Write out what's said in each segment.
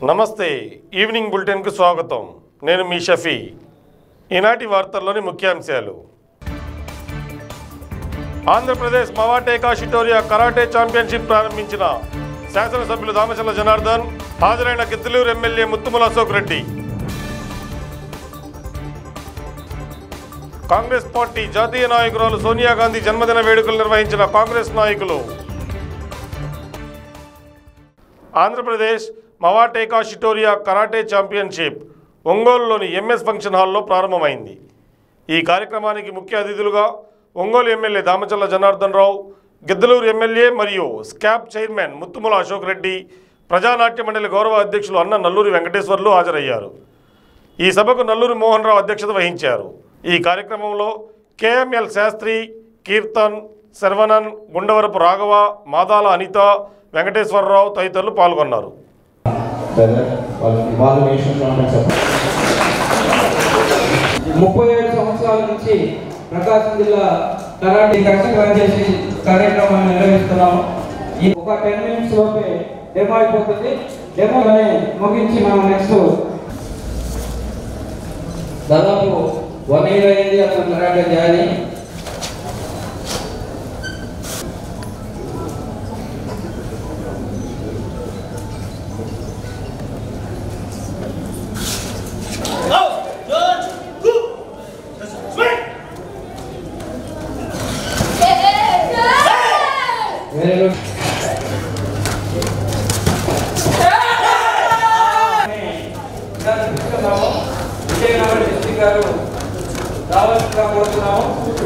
నమస్తే ఈవినింగ్ బులెటిన్కు స్వాగతం నేను మీ షఫీ ఈనాటి వార్తల్లోని ముఖ్యాంశాలు ఆంధ్రప్రదేశ్ మవాటేకా షిటోరియా కరాటే ఛాంపియన్షిప్ ప్రారంభించిన శాసనసభ్యులు దామచల్ల జనార్దన్ హాజరైన గిద్దలూరు ఎమ్మెల్యే ముత్తుమల అశోక్ రెడ్డి కాంగ్రెస్ పార్టీ జాతీయ నాయకురాలు సోనియా గాంధీ జన్మదిన వేడుకలు నిర్వహించిన కాంగ్రెస్ నాయకులు ఆంధ్రప్రదేశ్ మవాటేకా షిటోరియా కరాటే ఛాంపియన్షిప్ ఒంగోలులోని ఎంఎస్ ఫంక్షన్ హాల్లో ప్రారంభమైంది ఈ కార్యక్రమానికి ముఖ్య అతిథులుగా ఒంగోలు ఎమ్మెల్యే దామచల్ల జనార్దన్ రావు గిద్దలూరు ఎమ్మెల్యే మరియు స్కాప్ చైర్మన్ ముత్తుముల అశోక్ రెడ్డి ప్రజానాట్య మండలి గౌరవ అధ్యక్షులు అన్న నల్లూరి వెంకటేశ్వర్లు హాజరయ్యారు ఈ సభకు నల్లూరి మోహన్ రావు అధ్యక్షత వహించారు ఈ కార్యక్రమంలో కేఎంఎల్ శాస్త్రి కీర్తన్ శర్వణన్ గుండవరపు రాఘవ మాదాల అనిత వెంకటేశ్వరరావు తదితరులు పాల్గొన్నారు ముప్పై ఏడు సంవత్సరాల నుంచి ప్రకాశం జిల్లా కరాటే కష్టం చేసి కార్యక్రమాన్ని నిర్వహిస్తున్నాము ఈ ఒక టెన్ మినిట్స్ లోపే డెమో అయిపోతుంది డెమో ముగించి మనం నెక్స్ట్ దాదాపు వన్ ఇయర్ అయింది అతను కరాటే జాయిన్ అయ్యి. వెరీ గుడ్ విజయనగరం డిస్ట్రిక్ట్ గారు రావాల్సిందిగా కోరుతున్నాము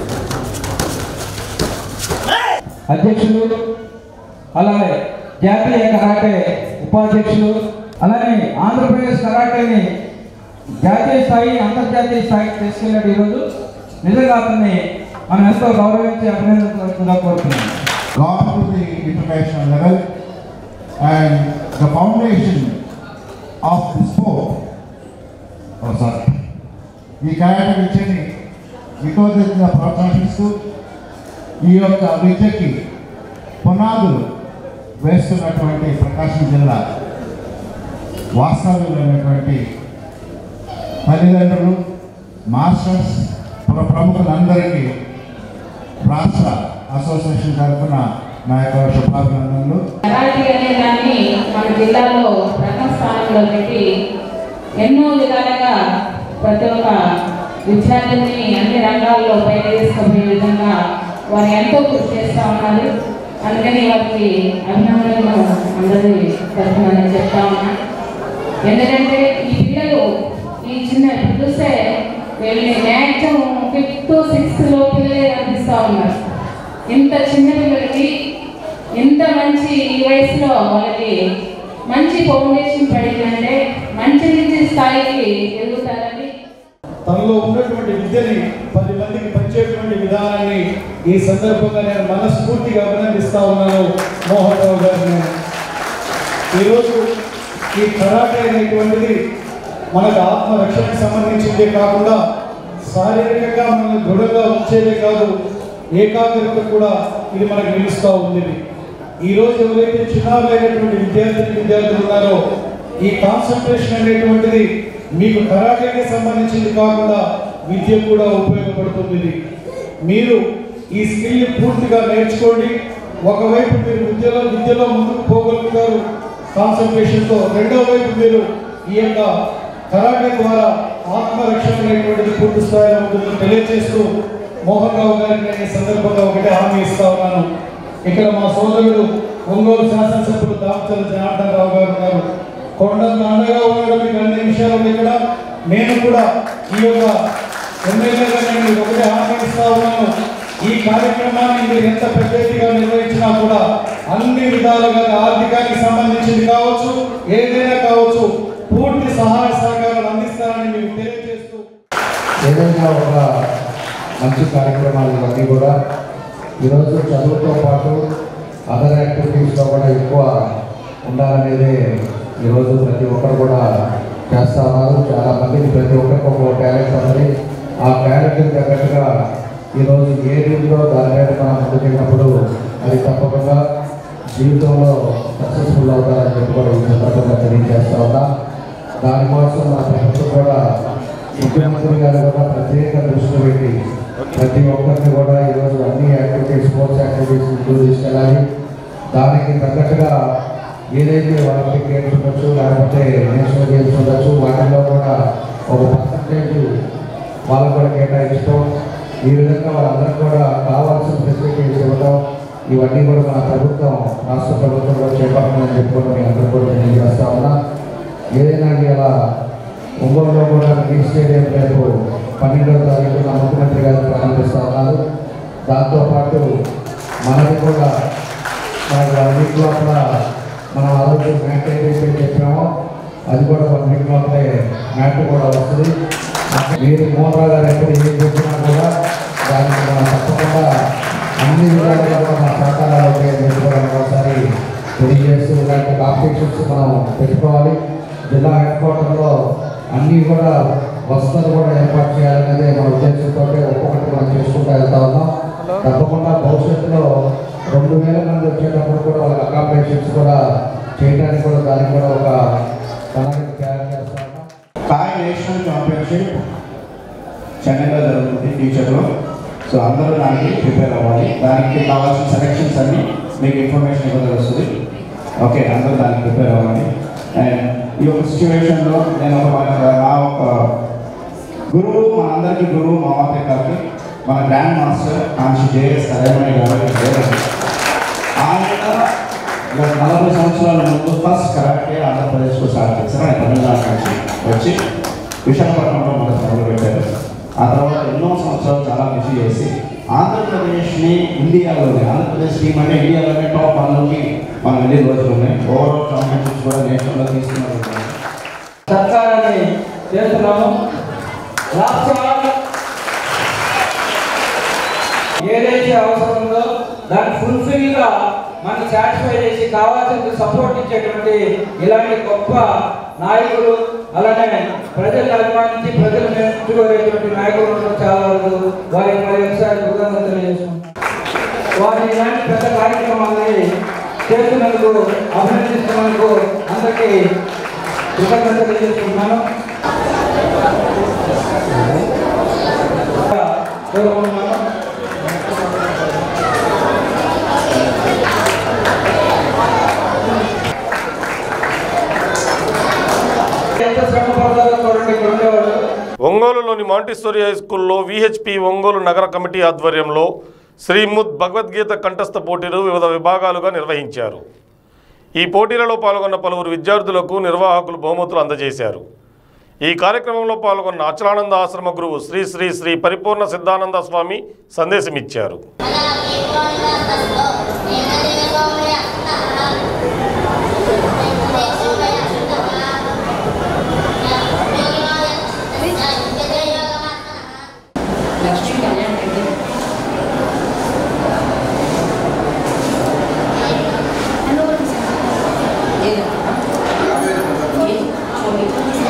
అధ్యక్షులు అలాగే జాతీయ కరాటే ఉపాధ్యక్షులు అలాగే ఆంధ్రప్రదేశ్ కరాటేని జాతీయ స్థాయి అంతర్జాతీయ స్థాయికి తీసుకెళ్ళాడు ఈరోజు నిజంగా అతన్ని మనం ఎంతో గౌరవించి అభినందించాల్సిందిగా కోరుతున్నాం gone to the international level and the foundation of the sport, oh sorry, ఈ కరాటే విద్యని వికోదిగా ప్రోత్సహిస్తూ ఈ యొక్క విద్యకి పునాదులు వేస్తున్నటువంటి ప్రకాశం జిల్లా వాస్తవ్యులైనటువంటి తల్లిదండ్రులు మాస్టర్స్ ప్ర- ప్రముఖులందరికీ రాష్ట్ర అసోసియేషన్ తరఫున నా యొక్క శుభాభినందనలు కరాటీ అనే దాన్ని మన జిల్లాలో ప్రథమ స్థానంలో పెట్టి ఎన్నో విధాలుగా ప్రతి ఒక్క విద్యార్థిని అన్ని రంగాల్లో పైకి తీసుకుపోయే విధంగా వారు ఎంతో కృషి చేస్తూ ఉన్నారు అందుకని వారికి అభినందనలు అందరి తరఫున నేను చెప్తా ఉన్నా ఎందుకంటే ఈ పిల్లలు ఈ చిన్న ఇప్పుడు చూస్తే వీళ్ళని మ్యాక్సిమం ఫిఫ్త్ సిక్స్త్ లో పిల్లలే కనిపిస్తూ ఉన్నారు ఇంత చిన్న పిల్లలకి ఇంత మంచి ఈ వయసులో వాళ్ళకి మంచి ఫౌండేషన్ పడిందంటే మంచి మంచి స్థాయికి ఎదుగుతారని తనలో ఉన్నటువంటి విద్యని పది మందికి పంచేటువంటి విధానాన్ని ఈ సందర్భంగా నేను మనస్ఫూర్తిగా అభినందిస్తా ఉన్నాను మోహన్ రావు గారిని ఈరోజు ఈ కరాటే అనేటువంటిది మనకు ఆత్మరక్షణకు సంబంధించిందే కాకుండా శారీరకంగా మనల్ని దృఢంగా ఉంచేదే కాదు ఏకాగ్రత కూడా ఇది మనకు నిలుస్తూ ఉంది ఈరోజు ఎవరైతే చిన్నారులైనటువంటి విద్యార్థిని విద్యార్థులు ఉన్నారో ఈ కాన్సన్ట్రేషన్ అనేటువంటిది మీకు కరాటేకి సంబంధించింది కాకుండా విద్య కూడా ఉపయోగపడుతుంది ఇది. మీరు ఈ స్కిల్ని పూర్తిగా నేర్చుకోండి ఒకవైపు మీరు విద్యలో విద్యలో ముందుకు పోగలుగుతారు కాన్సన్ట్రేషన్తో రెండో వైపు మీరు ఈ యొక్క కరాటే ద్వారా ఆత్మరక్షణ అనేటువంటిది పూర్తి స్థాయిలో ఉంటుందని తెలియజేస్తూ మోహన్ రావు గారికి నేను ఈ సందర్భంగా ఒకటే హామీ ఇస్తా ఉన్నాను ఇక్కడ మా సోదరుడు ఒంగోలు శాసనసభ్యులు దామచల జనార్దన్ రావు గారు ఉన్నారు కొండంత అండగా ఉన్నాడు మీకు అన్ని విషయాలు ఇక్కడ నేను కూడా ఈ యొక్క ఎమ్మెల్యేగా నేను మీకు ఒకటే హామీ ఇస్తా ఉన్నాను ఈ కార్యక్రమాన్ని మీరు ఎంత పెద్ద ఎత్తుగా నిర్వహించినా కూడా అన్ని విధాలుగా ఆర్థికానికి సంబంధించింది కావచ్చు ఏదైనా కావచ్చు పూర్తి సహాయ సహకారాలు అందిస్తారని మీకు తెలియజేస్తూ ఏదైనా ఒక మంచి కార్యక్రమాలు ఇవన్నీ కూడా ఈరోజు చదువుతో పాటు అదర్ యాక్టివిటీస్లో కూడా ఎక్కువ ఉండాలనేది ఈరోజు ప్రతి ఒక్కరు కూడా చేస్తా ఉన్నారు చాలా మందికి ప్రతి ఒక్కరికి ఒక టాలెంట్ ఉంది ఆ టాలెంట్కి తగ్గట్టుగా ఈరోజు ఏ రీతిలో దాని మీద మనం ముందుకెళ్ళినప్పుడు అది తప్పకుండా జీవితంలో సక్సెస్ఫుల్ అవుతారని చెప్పి కూడా ఈ సందర్భంగా తెలియజేస్తా ఉన్నా దానికోసం మన ప్రభుత్వం కూడా ముఖ్యమంత్రి గారు కూడా ప్రత్యేక దృష్టి పెట్టి ప్రతి ఒక్కరిని కూడా ఈరోజు అన్ని యాక్టివిటీస్ స్పోర్ట్స్ యాక్టివిటీస్ ముందుకు తీసుకెళ్ళాలి దానికి తగ్గట్టుగా ఏదైతే ఒలింపిక్ గేమ్స్ ఉండొచ్చు లేకపోతే నేషనల్ గేమ్స్ ఉండొచ్చు వాటిలో కూడా ఒక పర్సంటేజ్ వాళ్ళకు కూడా కేటాయించడం ఈ విధంగా వాళ్ళందరికీ కూడా కావాల్సిన ఫెసిలిటీస్ ఇవ్వడం ఇవన్నీ కూడా మన ప్రభుత్వం రాష్ట్ర ప్రభుత్వం కూడా చేపడుతుందని చెప్పి కూడా మీ అందరూ కూడా తెలియజేస్తా ఉన్నా ఏదైనా ఇలా ఒంగోలులో కూడా ఈ స్టేడియం రేపు పన్నెండవ తారీఖున ముఖ్యమంత్రి గారు ప్రారంభిస్తా ఉన్నారు దాంతోపాటు మనది కూడా మనకి వన్ వీక్ లోపల మనం ఆ రోజు మ్యాట్ ఏదైతే చెప్పినామో అది కూడా వన్ వీక్ లోపలే మ్యాట్ కూడా వస్తుంది మీరు మోహన్ రావు గారు ఎప్పుడు ఏం చెప్పినా కూడా దానికి మనం తప్పకుండా అన్ని విధాలుగా కూడా మన సహకారాలు ఉంటాయని చెప్పి కూడా ఒకసారి తెలియజేస్తూ ఇలాంటి కాంపిటీషన్స్ మనం పెట్టుకోవాలి జిల్లా హెడ్ క్వార్టర్లో అన్నీ కూడా వసతులు కూడా ఏర్పాటు చేయాలనేదే మన ఉద్దేశంతో ఒక్కొక్కటి మనం చేసుకుంటూ వెళ్తా ఉన్నాం తప్పకుండా భవిష్యత్తులో రెండు వేల మంది వచ్చేటప్పుడు కూడా వాళ్ళకి అకామిడేషన్స్ కూడా చేయడానికి కూడా దానికి కూడా ఒక ప్రణాళిక తయారు చేస్తా ఉన్నాం కాయ్ నేషనల్ ఛాంపియన్షిప్ చెన్నైలో జరుగుతుంది ఫ్యూచర్లో సో అందరూ దానికి ప్రిపేర్ అవ్వాలి దానికి కావాల్సిన సెలెక్షన్స్ అన్ని మీకు ఇన్ఫర్మేషన్ ఇవ్వడం వస్తుంది ఓకే అందరూ దానికి ప్రిపేర్ అవ్వాలి అండ్ ఈ యొక్క సిచ్యువేషన్లో నేను ఒక మన- నా ఒక గురువు మన అందరికీ గురువు మా మామయ్య గారికి మన గ్రాండ్ మాస్టర్ కాంక్షి జేఎస్ సరేమణి గారు ఆయన గత నలభై సంవత్సరాల ముందు ఫస్ట్ కరాటే ఆంధ్రప్రదేశ్లో స్టార్ట్ చేశారు ఆయన తమిళనాడు నుంచి వచ్చి విశాఖపట్నంలో మొదటి మొదలు పెట్టారు ఆ తర్వాత ఎన్నో సంవత్సరాలు చాలా కృషి చేసి ఆంధ్రప్రదేశ్ని ఇండియాలోనే ఆంధ్రప్రదేశ్ టీం అంటే ఇండియాలోనే టాప్ వన్లోకి మనం వెళ్ళే రోజులు ఉన్నాయి ఓవరాల్ ఛాంపియన్షిప్స్ కూడా నేషనల్లో తీసుకున్నారు సత్కారాన్ని చేస్తున్నాము రాష్ట్ర ఏదైతే అవసరం ఉందో దాన్ని ఫుల్ఫిల్ గా మనకి సాటిస్ఫై చేసి కావాల్సిన సపోర్ట్ ఇచ్చేటువంటి ఇలాంటి గొప్ప నాయకులు అలానే ప్రజలు అభిమానించి ప్రజలు మెచ్చుకోలేటువంటి నాయకులు ఉండడం చాలా వరకు వారికి మరి ఒకసారి కృతజ్ఞతలు తెలియజేసుకుంటాం వారి ఇలాంటి పెద్ద కార్యక్రమాలని చేస్తున్నందుకు అభినందిస్తున్నందుకు అందరికీ కృతజ్ఞతలు తెలియజేసుకుంటున్నాను దూరం ఉన్నాను. ఎంత శ్రమ పడతారో చూడండి ఇక్కడ ఉండేవాళ్ళు ఒంగోలులోని మాంటిస్టోరీ హై స్కూల్లో విహెచ్పి ఒంగోలు నగర కమిటీ ఆధ్వర్యంలో శ్రీముద్ భగవద్గీత కంఠస్థ పోటీలు వివిధ విభాగాలుగా నిర్వహించారు ఈ పోటీలలో పాల్గొన్న పలువురు విద్యార్థులకు నిర్వాహకులు బహుమతులు అందజేశారు ఈ కార్యక్రమంలో పాల్గొన్న అచలానంద ఆశ్రమ గురువు శ్రీ శ్రీ శ్రీ పరిపూర్ణ సిద్ధానంద స్వామి సందేశమిచ్చారు లక్ష్మీ కళ్యాణ్ రెడ్డి ఏదో ఏ చూడండి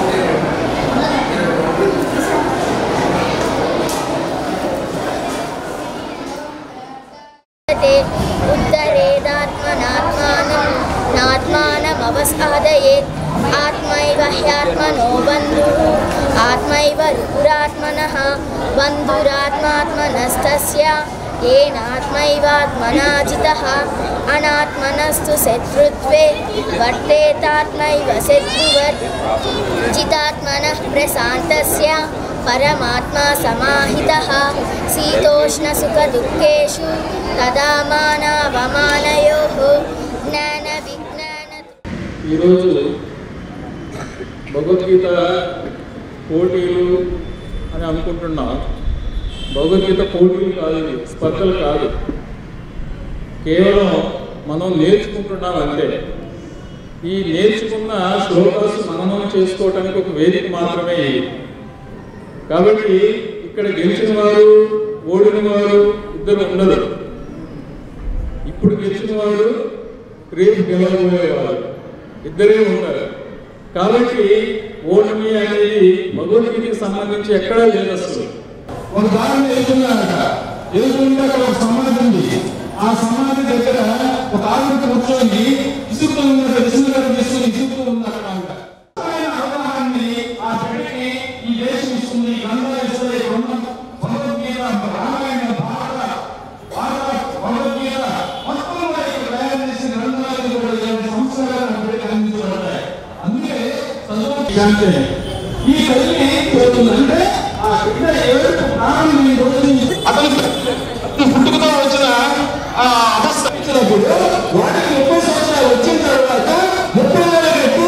ते उद्धरेदात्मनात्मानं नात्मानमवसादयेत् आत्मैव ह्यात्मनो बन्धुः आत्मैव रुपुरात्मनः बन्धुरात्मात्मनस्तस्य येनात्मैवात्मना जितः अनात्मनस्तु शत्रुत्वे वर्तेतात्मैव शत्रुवत् जितात्मनः प्रशान्तस्य परमात्मा समाहितः शीतोष्णसुखदुःखेषु तदा मानावमानयोः ज्ञानविज्ञान ఈరోజు భగవద్గీత పోటీలు అని అనుకుంటున్నాం భగవద్గీత పోటీలు కాదు ఇది స్పర్ధలు కాదు కేవలం మనం నేర్చుకుంటున్నాం అంతే ఈ నేర్చుకున్న శ్లోకాస్ మననం చేసుకోవటానికి ఒక వేదిక మాత్రమే ఇది కాబట్టి ఇక్కడ గెలిచిన వారు ఓడిన వారు ఇద్దరు ఉండరు ఇప్పుడు గెలిచిన వాడు రేపు గెలవబోయేవారు ఇద్దరే ఉన్నారు కాబట్టి ఓటమి అనేది భగవద్గీతకి సంబంధించి ఎక్కడా లేదు అసలు ఒక దారిని వెళ్తున్నారట వెళ్తుంటే అక్కడ ఒక సమాధి ఉంది ఆ ఆ సమాధి దగ్గర ఒక ఆవిడ కూర్చొని ఇసుకుతూ ఉన్న విసుగుగా తీసుకుని ఇసుకుతూ ఉన్నారు ఆవిడ ఆయన అవగాహనని ఆ బిడ్డకి ఈ దేశం ఇస్తుంది గ్రంథాలు ఇస్తుంది గ్రంథం భగవద్గీత రామాయణ భారత భారత భగవద్గీత మొత్తం కూడా ఇక్కడ తయారు చేసిన గ్రంథాలు కూడా ఇరవై సంవత్సరాలు ఆ బిడ్డకి అందించబడ్డాయి అందుకే చదువు అంటే ఈ తల్లి కోరుతుంది అంటే ఆ బిడ్డ ఏడుపు ప్రారంభం ఈ రోజు నుంచి అతను పుట్టుకతో వచ్చిన ఆ అవస్థ ఇచ్చినప్పుడు వాడికి ముప్పై సంవత్సరాలు వచ్చిన తర్వాత ముప్పై వేల రెట్లు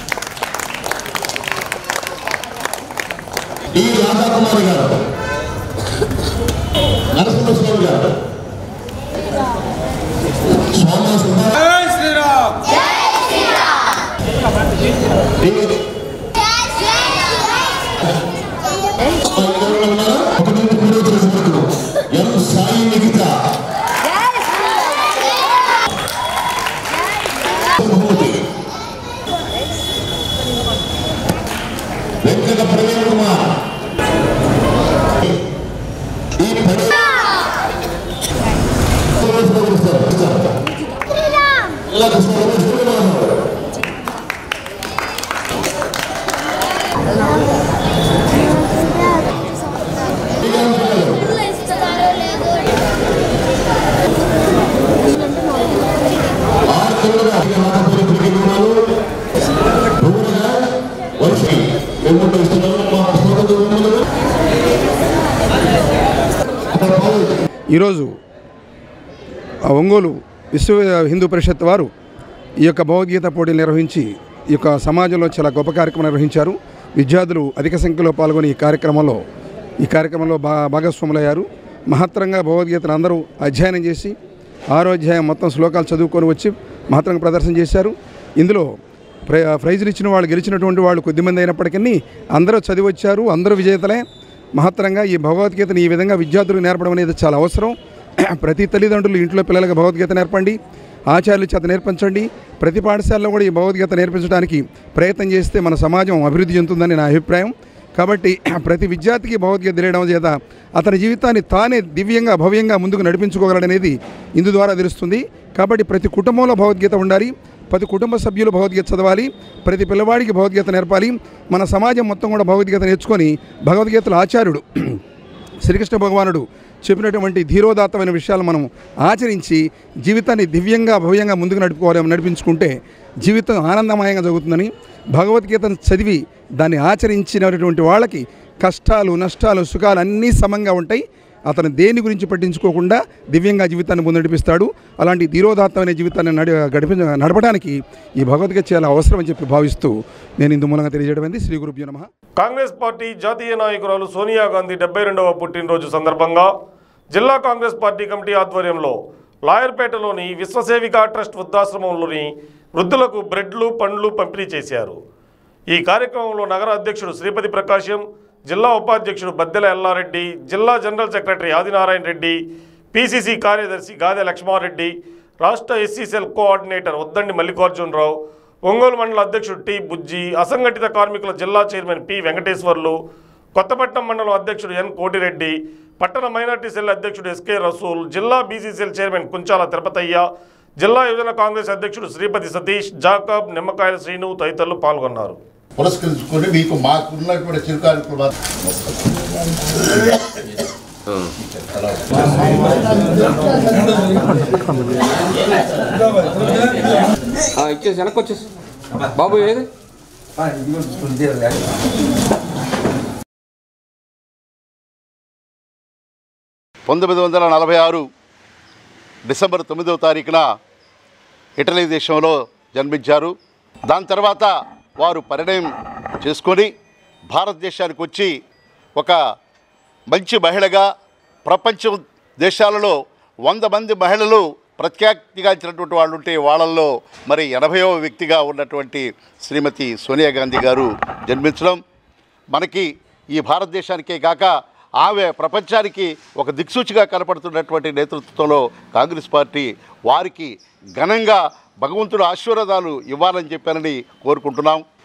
ఈ రాధాకుమారి గారు నరసింహస్వామి గారు సోమ సుబ్బా- ఈ- ఎవరైనా ఉన్నారా? ఒక నిమిషం వీడియో చేసినప్పుడు ఎం సాయి నిఖిత బహుమతి వెంకట ప్రవీణ్ కుమార్ ఈ పని ఇలా కృష్ణ ఇస్తారో లేదో ఈరోజు ఆ ఒంగోలు విశ్వ హిందూ పరిషత్ వారు ఈ యొక్క భగవద్గీత పోటీలు నిర్వహించి ఈ యొక్క సమాజంలో చాలా గొప్ప కార్యక్రమం నిర్వహించారు విద్యార్థులు అధిక సంఖ్యలో పాల్గొని ఈ కార్యక్రమంలో ఈ కార్యక్రమంలో భా భాగస్వాములయ్యారు మహత్తరంగా భగవద్గీతను అందరూ అధ్యయనం చేసి ఆరో అధ్యాయం మొత్తం శ్లోకాలు చదువుకొని వచ్చి మహత్తరంగా ప్రదర్శన చేశారు ఇందులో ప్రై ప్రైజులు ఇచ్చిన వాళ్ళు గెలిచినటువంటి వాళ్ళు కొద్దిమంది అయినప్పటికీ అందరూ చదివి వచ్చారు అందరూ విజేతలే మహత్తరంగా ఈ భగవద్గీతను ఈ విధంగా విద్యార్థులకు నేర్పడం అనేది చాలా అవసరం ప్రతి తల్లిదండ్రులు ఇంట్లో పిల్లలకు భగవద్గీత నేర్పండి ఆచార్యుల చేత నేర్పించండి ప్రతి పాఠశాలలో కూడా ఈ భగవద్గీత నేర్పించడానికి ప్రయత్నం చేస్తే మన సమాజం అభివృద్ధి చెందుతుందని నా అభిప్రాయం కాబట్టి ప్రతి విద్యార్థికి భగవద్గీత తెలియడం చేత అతని జీవితాన్ని తానే దివ్యంగా భవ్యంగా ముందుకు నడిపించుకోగలడనేది ఇందు ద్వారా తెలుస్తుంది కాబట్టి ప్రతి కుటుంబంలో భగవద్గీత ఉండాలి ప్రతి కుటుంబ సభ్యులు భగవద్గీత చదవాలి ప్రతి పిల్లవాడికి భగవద్గీత నేర్పాలి మన సమాజం మొత్తం కూడా భగవద్గీత నేర్చుకొని భగవద్గీతల ఆచార్యుడు శ్రీకృష్ణ భగవానుడు చెప్పినటువంటి ధీరోదాత్తమైన విషయాలు మనం ఆచరించి జీవితాన్ని దివ్యంగా భవ్యంగా ముందుకు నడుపుకోవాలి నడిపించుకుంటే జీవితం ఆనందమయంగా జరుగుతుందని భగవద్గీతను చదివి దాన్ని ఆచరించినటువంటి వాళ్ళకి కష్టాలు నష్టాలు సుఖాలు అన్నీ సమంగా ఉంటాయి అతను దేని గురించి పట్టించుకోకుండా దివ్యంగా జీవితాన్ని ముందు నడిపిస్తాడు అలాంటి ధీరోదాత్తమైన జీవితాన్ని నడి గడిపి నడపడానికి ఈ భగవద్గీత చాలా అవసరం అని చెప్పి భావిస్తూ నేను ఇందు మూలంగా తెలియజేయడం శ్రీ గురుభ్యో నమః కాంగ్రెస్ పార్టీ జాతీయ నాయకురాలు సోనియా గాంధీ డెబ్బై రెండవ పుట్టినరోజు సందర్భంగా జిల్లా కాంగ్రెస్ పార్టీ కమిటీ ఆధ్వర్యంలో లాయర్పేటలోని విశ్వసేవిక ట్రస్ట్ వృద్ధాశ్రమంలోని వృద్ధులకు బ్రెడ్లు పండ్లు పంపిణీ చేశారు ఈ కార్యక్రమంలో నగర అధ్యక్షుడు శ్రీపతి ప్రకాశం జిల్లా ఉపాధ్యక్షుడు బద్దెల ఎల్లారెడ్డి జిల్లా general secretary Adinarayana Reddy PCC కార్యదర్శి గాదె లక్ష్మారెడ్డి రాష్ట్ర SC cell coordinator Uddandi Mallikarjunarao Ongole మండల అధ్యక్షుడు టి బుజ్జి అసంఘటిత కార్మికుల జిల్లా చైర్మన్ పి వెంకటేశ్వర్లు కొత్తపట్నం మండలం అధ్యక్షుడు ఎన్ కోటిరెడ్డి పట్టణ మైనార్టీ సెల్ అధ్యక్షుడు ఎస్కే రసూల్ జిల్లా బీసీసీఎల్ చైర్మన్ కుంచాల తిరుపతయ్య జిల్లా యువజన కాంగ్రెస్ అధ్యక్షుడు శ్రీపతి సతీష్ జాకబ్ నిమ్మకాయల శ్రీను తదితరులు పాల్గొన్నారు పురస్కరించుకొని మీకు మాకున్నటువంటి చిరు కార్యక్రమాలు ఇచ్చేసి వెనక్కి వచ్చేసి బాబు ఏది పంతొమ్మిది వందల నలభై ఆరు డిసెంబర్ తొమ్మిదవ తారీఖున ఇటలీ దేశంలో జన్మించారు దాని తర్వాత వారు పరిణయం చేసుకొని భారతదేశానికి వచ్చి ఒక మంచి మహిళగా ప్రపంచం దేశాలలో వంద మంది మహిళలు ప్రఖ్యాతిగాంచినటువంటి వాళ్ళు ఉంటే వాళ్ళల్లో మరి ఎనభైవ వ్యక్తిగా ఉన్నటువంటి శ్రీమతి సోనియా గాంధీ గారు జన్మించడం మనకి ఈ భారతదేశానికే కాక ఆమె ప్రపంచానికి ఒక దిక్సూచిగా కనపడుతున్నటువంటి నేతృత్వంలో కాంగ్రెస్ పార్టీ వారికి ఘనంగా భగవంతుడు ఆశీర్వాదాలు ఇవ్వాలని చెప్పానని కోరుకుంటున్నాం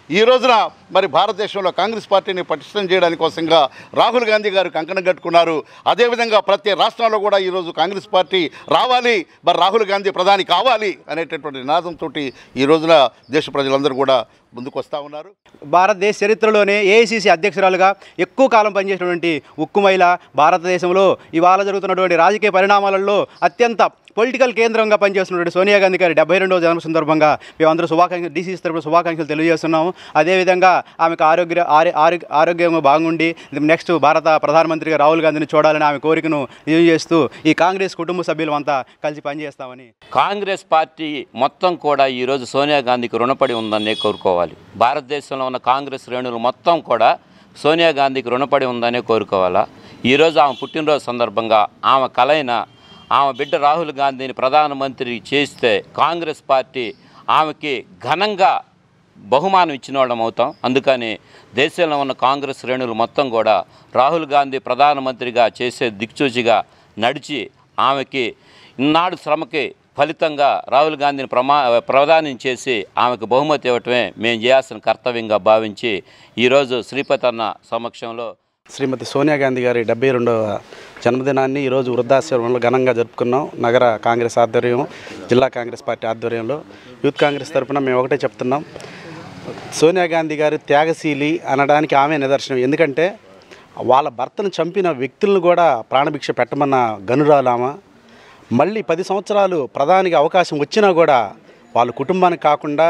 ఈ రోజున మరి భారతదేశంలో కాంగ్రెస్ పార్టీని పటిష్టం చేయడానికి కోసంగా రాహుల్ గాంధీ గారు కంకణం కట్టుకున్నారు అదేవిధంగా ప్రతి రాష్ట్రంలో కూడా ఈరోజు కాంగ్రెస్ పార్టీ రావాలి మరి రాహుల్ గాంధీ ప్రధాని కావాలి అనేటటువంటి నినాదంతో ఈ రోజున దేశ ప్రజలందరూ కూడా ముందుకు వస్తూ ఉన్నారు భారతదేశ చరిత్రలోనే ఏఐసిసి అధ్యక్షురాలుగా ఎక్కువ కాలం పనిచేసినటువంటి ఉక్కు మహిళ భారతదేశంలో ఇవాళ జరుగుతున్నటువంటి రాజకీయ పరిణామాలలో అత్యంత పొలిటికల్ కేంద్రంగా పనిచేస్తున్నటువంటి సోనియా గాంధీ గారి డెబ్బై రెండవ జన్మ సందర్భంగా మేమందరూ శుభాకాంక్షలు డీసీసీ తరపున శుభాకాంక్షలు తెలియజేస్తున్నాము అదేవిధంగా ఆమెకు ఆరోగ్య ఆరో- ఆరోగ్య ఆరోగ్యం బాగుండి నెక్స్ట్ భారత ప్రధానమంత్రిగా రాహుల్ గాంధీని చూడాలని ఆమె కోరికను తెలియజేస్తూ ఈ కాంగ్రెస్ కుటుంబ సభ్యులు అంతా కలిసి పనిచేస్తామని కాంగ్రెస్ పార్టీ మొత్తం కూడా ఈరోజు సోనియా గాంధీకి రుణపడి ఉందని కోరుకోవాలి భారతదేశంలో ఉన్న కాంగ్రెస్ శ్రేణులు మొత్తం కూడా సోనియా గాంధీకి రుణపడి ఉందనే కోరుకోవాలా ఈరోజు ఆమె పుట్టినరోజు సందర్భంగా ఆమె కలైన ఆమె బిడ్డ రాహుల్ గాంధీని ప్రధానమంత్రి చేస్తే కాంగ్రెస్ పార్టీ ఆమెకి ఘనంగా బహుమానం ఇచ్చిన వాళ్ళం అవుతాం అందుకని దేశంలో ఉన్న కాంగ్రెస్ శ్రేణులు మొత్తం కూడా రాహుల్ గాంధీ ప్రధానమంత్రిగా చేసే దిక్చూచిగా నడిచి ఆమెకి ఇన్నాడు శ్రమకి ఫలితంగా రాహుల్ గాంధీని ప్రమా ప్రధానం చేసి ఆమెకు బహుమతి ఇవ్వటమే మేము చేయాల్సిన కర్తవ్యంగా భావించి ఈరోజు శ్రీపతి అన్న సమక్షంలో శ్రీమతి సోనియా గాంధీ గారి డెబ్బై రెండవ జన్మదినాన్ని ఈరోజు వృద్ధాశ్రమంలో ఘనంగా జరుపుకున్నాం నగర కాంగ్రెస్ ఆధ్వర్యం జిల్లా కాంగ్రెస్ పార్టీ ఆధ్వర్యంలో యూత్ కాంగ్రెస్ తరఫున మేము ఒకటే చెప్తున్నాం సోనియా గాంధీ గారు త్యాగశీలి అనడానికి ఆమె నిదర్శనం ఎందుకంటే వాళ్ళ భర్తను చంపిన వ్యక్తులను కూడా ప్రాణభిక్ష పెట్టమన్న గనురాలామ మళ్ళీ పది సంవత్సరాలు ప్రధానికి అవకాశం వచ్చినా కూడా వాళ్ళ కుటుంబానికి కాకుండా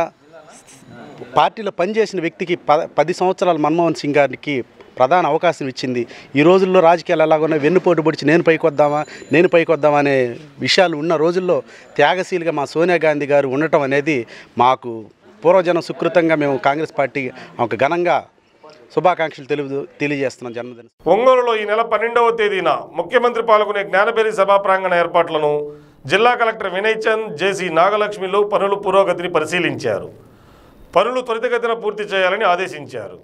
పార్టీలో పనిచేసిన వ్యక్తికి ప పది సంవత్సరాలు మన్మోహన్ సింగ్ గారికి ప్రధాన అవకాశం ఇచ్చింది ఈ రోజుల్లో రాజకీయాలు ఎలాగున్నా వెన్నుపోటు పొడిచి నేను పైకి వద్దామా నేను పైకి వద్దామా అనే విషయాలు ఉన్న రోజుల్లో త్యాగశీలిగా మా సోనియా గాంధీ గారు ఉండటం అనేది మాకు పూర్వజన సుకృతంగా మేము కాంగ్రెస్ పార్టీ ఒక ఘనంగా శుభాకాంక్షలు తెలుగు తెలియజేస్తున్నాం జన్మదిన ఒంగోలులో ఈ నెల పన్నెండవ తేదీన ముఖ్యమంత్రి పాల్గొనే జ్ఞానబేరి సభా ప్రాంగణ ఏర్పాట్లను జిల్లా కలెక్టర్ వినయ్ చంద్ జేసీ నాగలక్ష్మిలు పనుల పురోగతిని పరిశీలించారు పనులు త్వరితగతిన పూర్తి చేయాలని ఆదేశించారు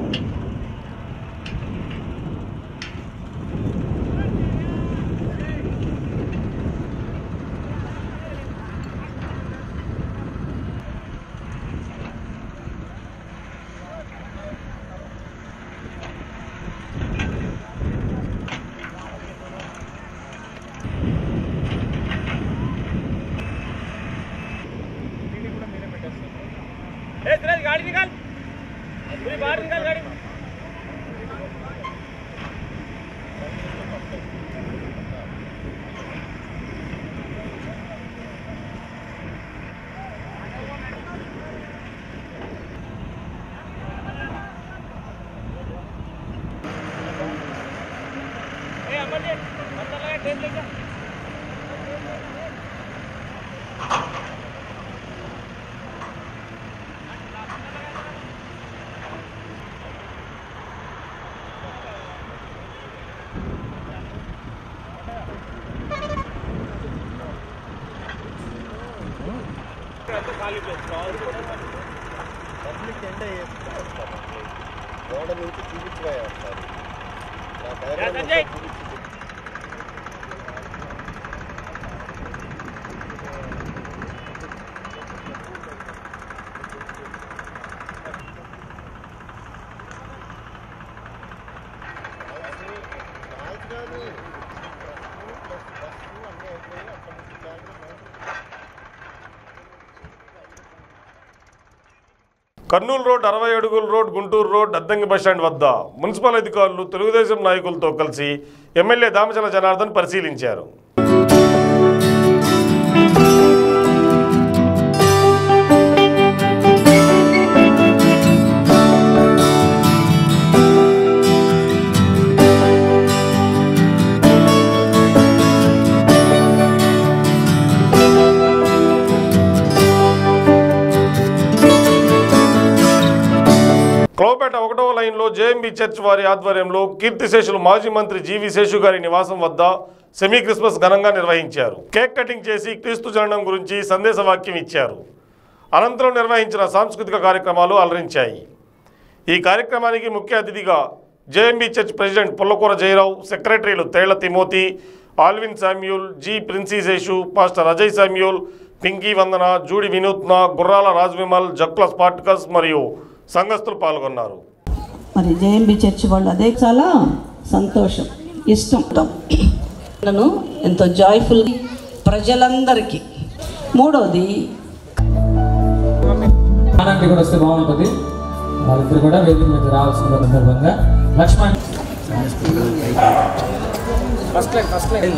కర్నూలు రోడ్ అరవై అడుగుల road Guntur road Addanki bus stand వద్ద మున్సిపల్ అధికారులు తెలుగుదేశం నాయకులతో కలిసి ఎమ్మెల్యే దామచల జనార్దన్ పరిశీలించారు క్లోపేట ఒకటవ లైన్లో జేఎంబీ చర్చ్ వారి ఆధ్వర్యంలో కీర్తిశేషులు మాజీ మంత్రి జీవి శేషు గారి నివాసం వద్ద సెమీ క్రిస్మస్ ఘనంగా నిర్వహించారు కేక్ కటింగ్ చేసి క్రీస్తు జననం గురించి సందేశ వాక్యం ఇచ్చారు అనంతరం నిర్వహించిన సాంస్కృతిక కార్యక్రమాలు అలరించాయి ఈ కార్యక్రమానికి ముఖ్య అతిథిగా JMB church president Pullakura Jayarao సెక్రటరీలు Tella Timothy Alvin Samuel G Princy Seshu pastor Ajay Samuel Pinky Vandana Judy Vinutna Gurrala Raj Vimal జక్ల స్పాట్కస్ మరియు సంఘస్థులు పాల్గొన్నారు మరి జేఎంబి చర్చి వాళ్ళు అదే చాలా సంతోషం ఇష్టం నన్ను ఎంతో జాయ్ఫుల్ ప్రజలందరికీ మూడవది ఆనంది కూడా వస్తే బాగుంటుంది వాళ్ళిద్దరు కూడా వేదిక మీద రావాల్సిన సందర్భంగా Lakshman first line first line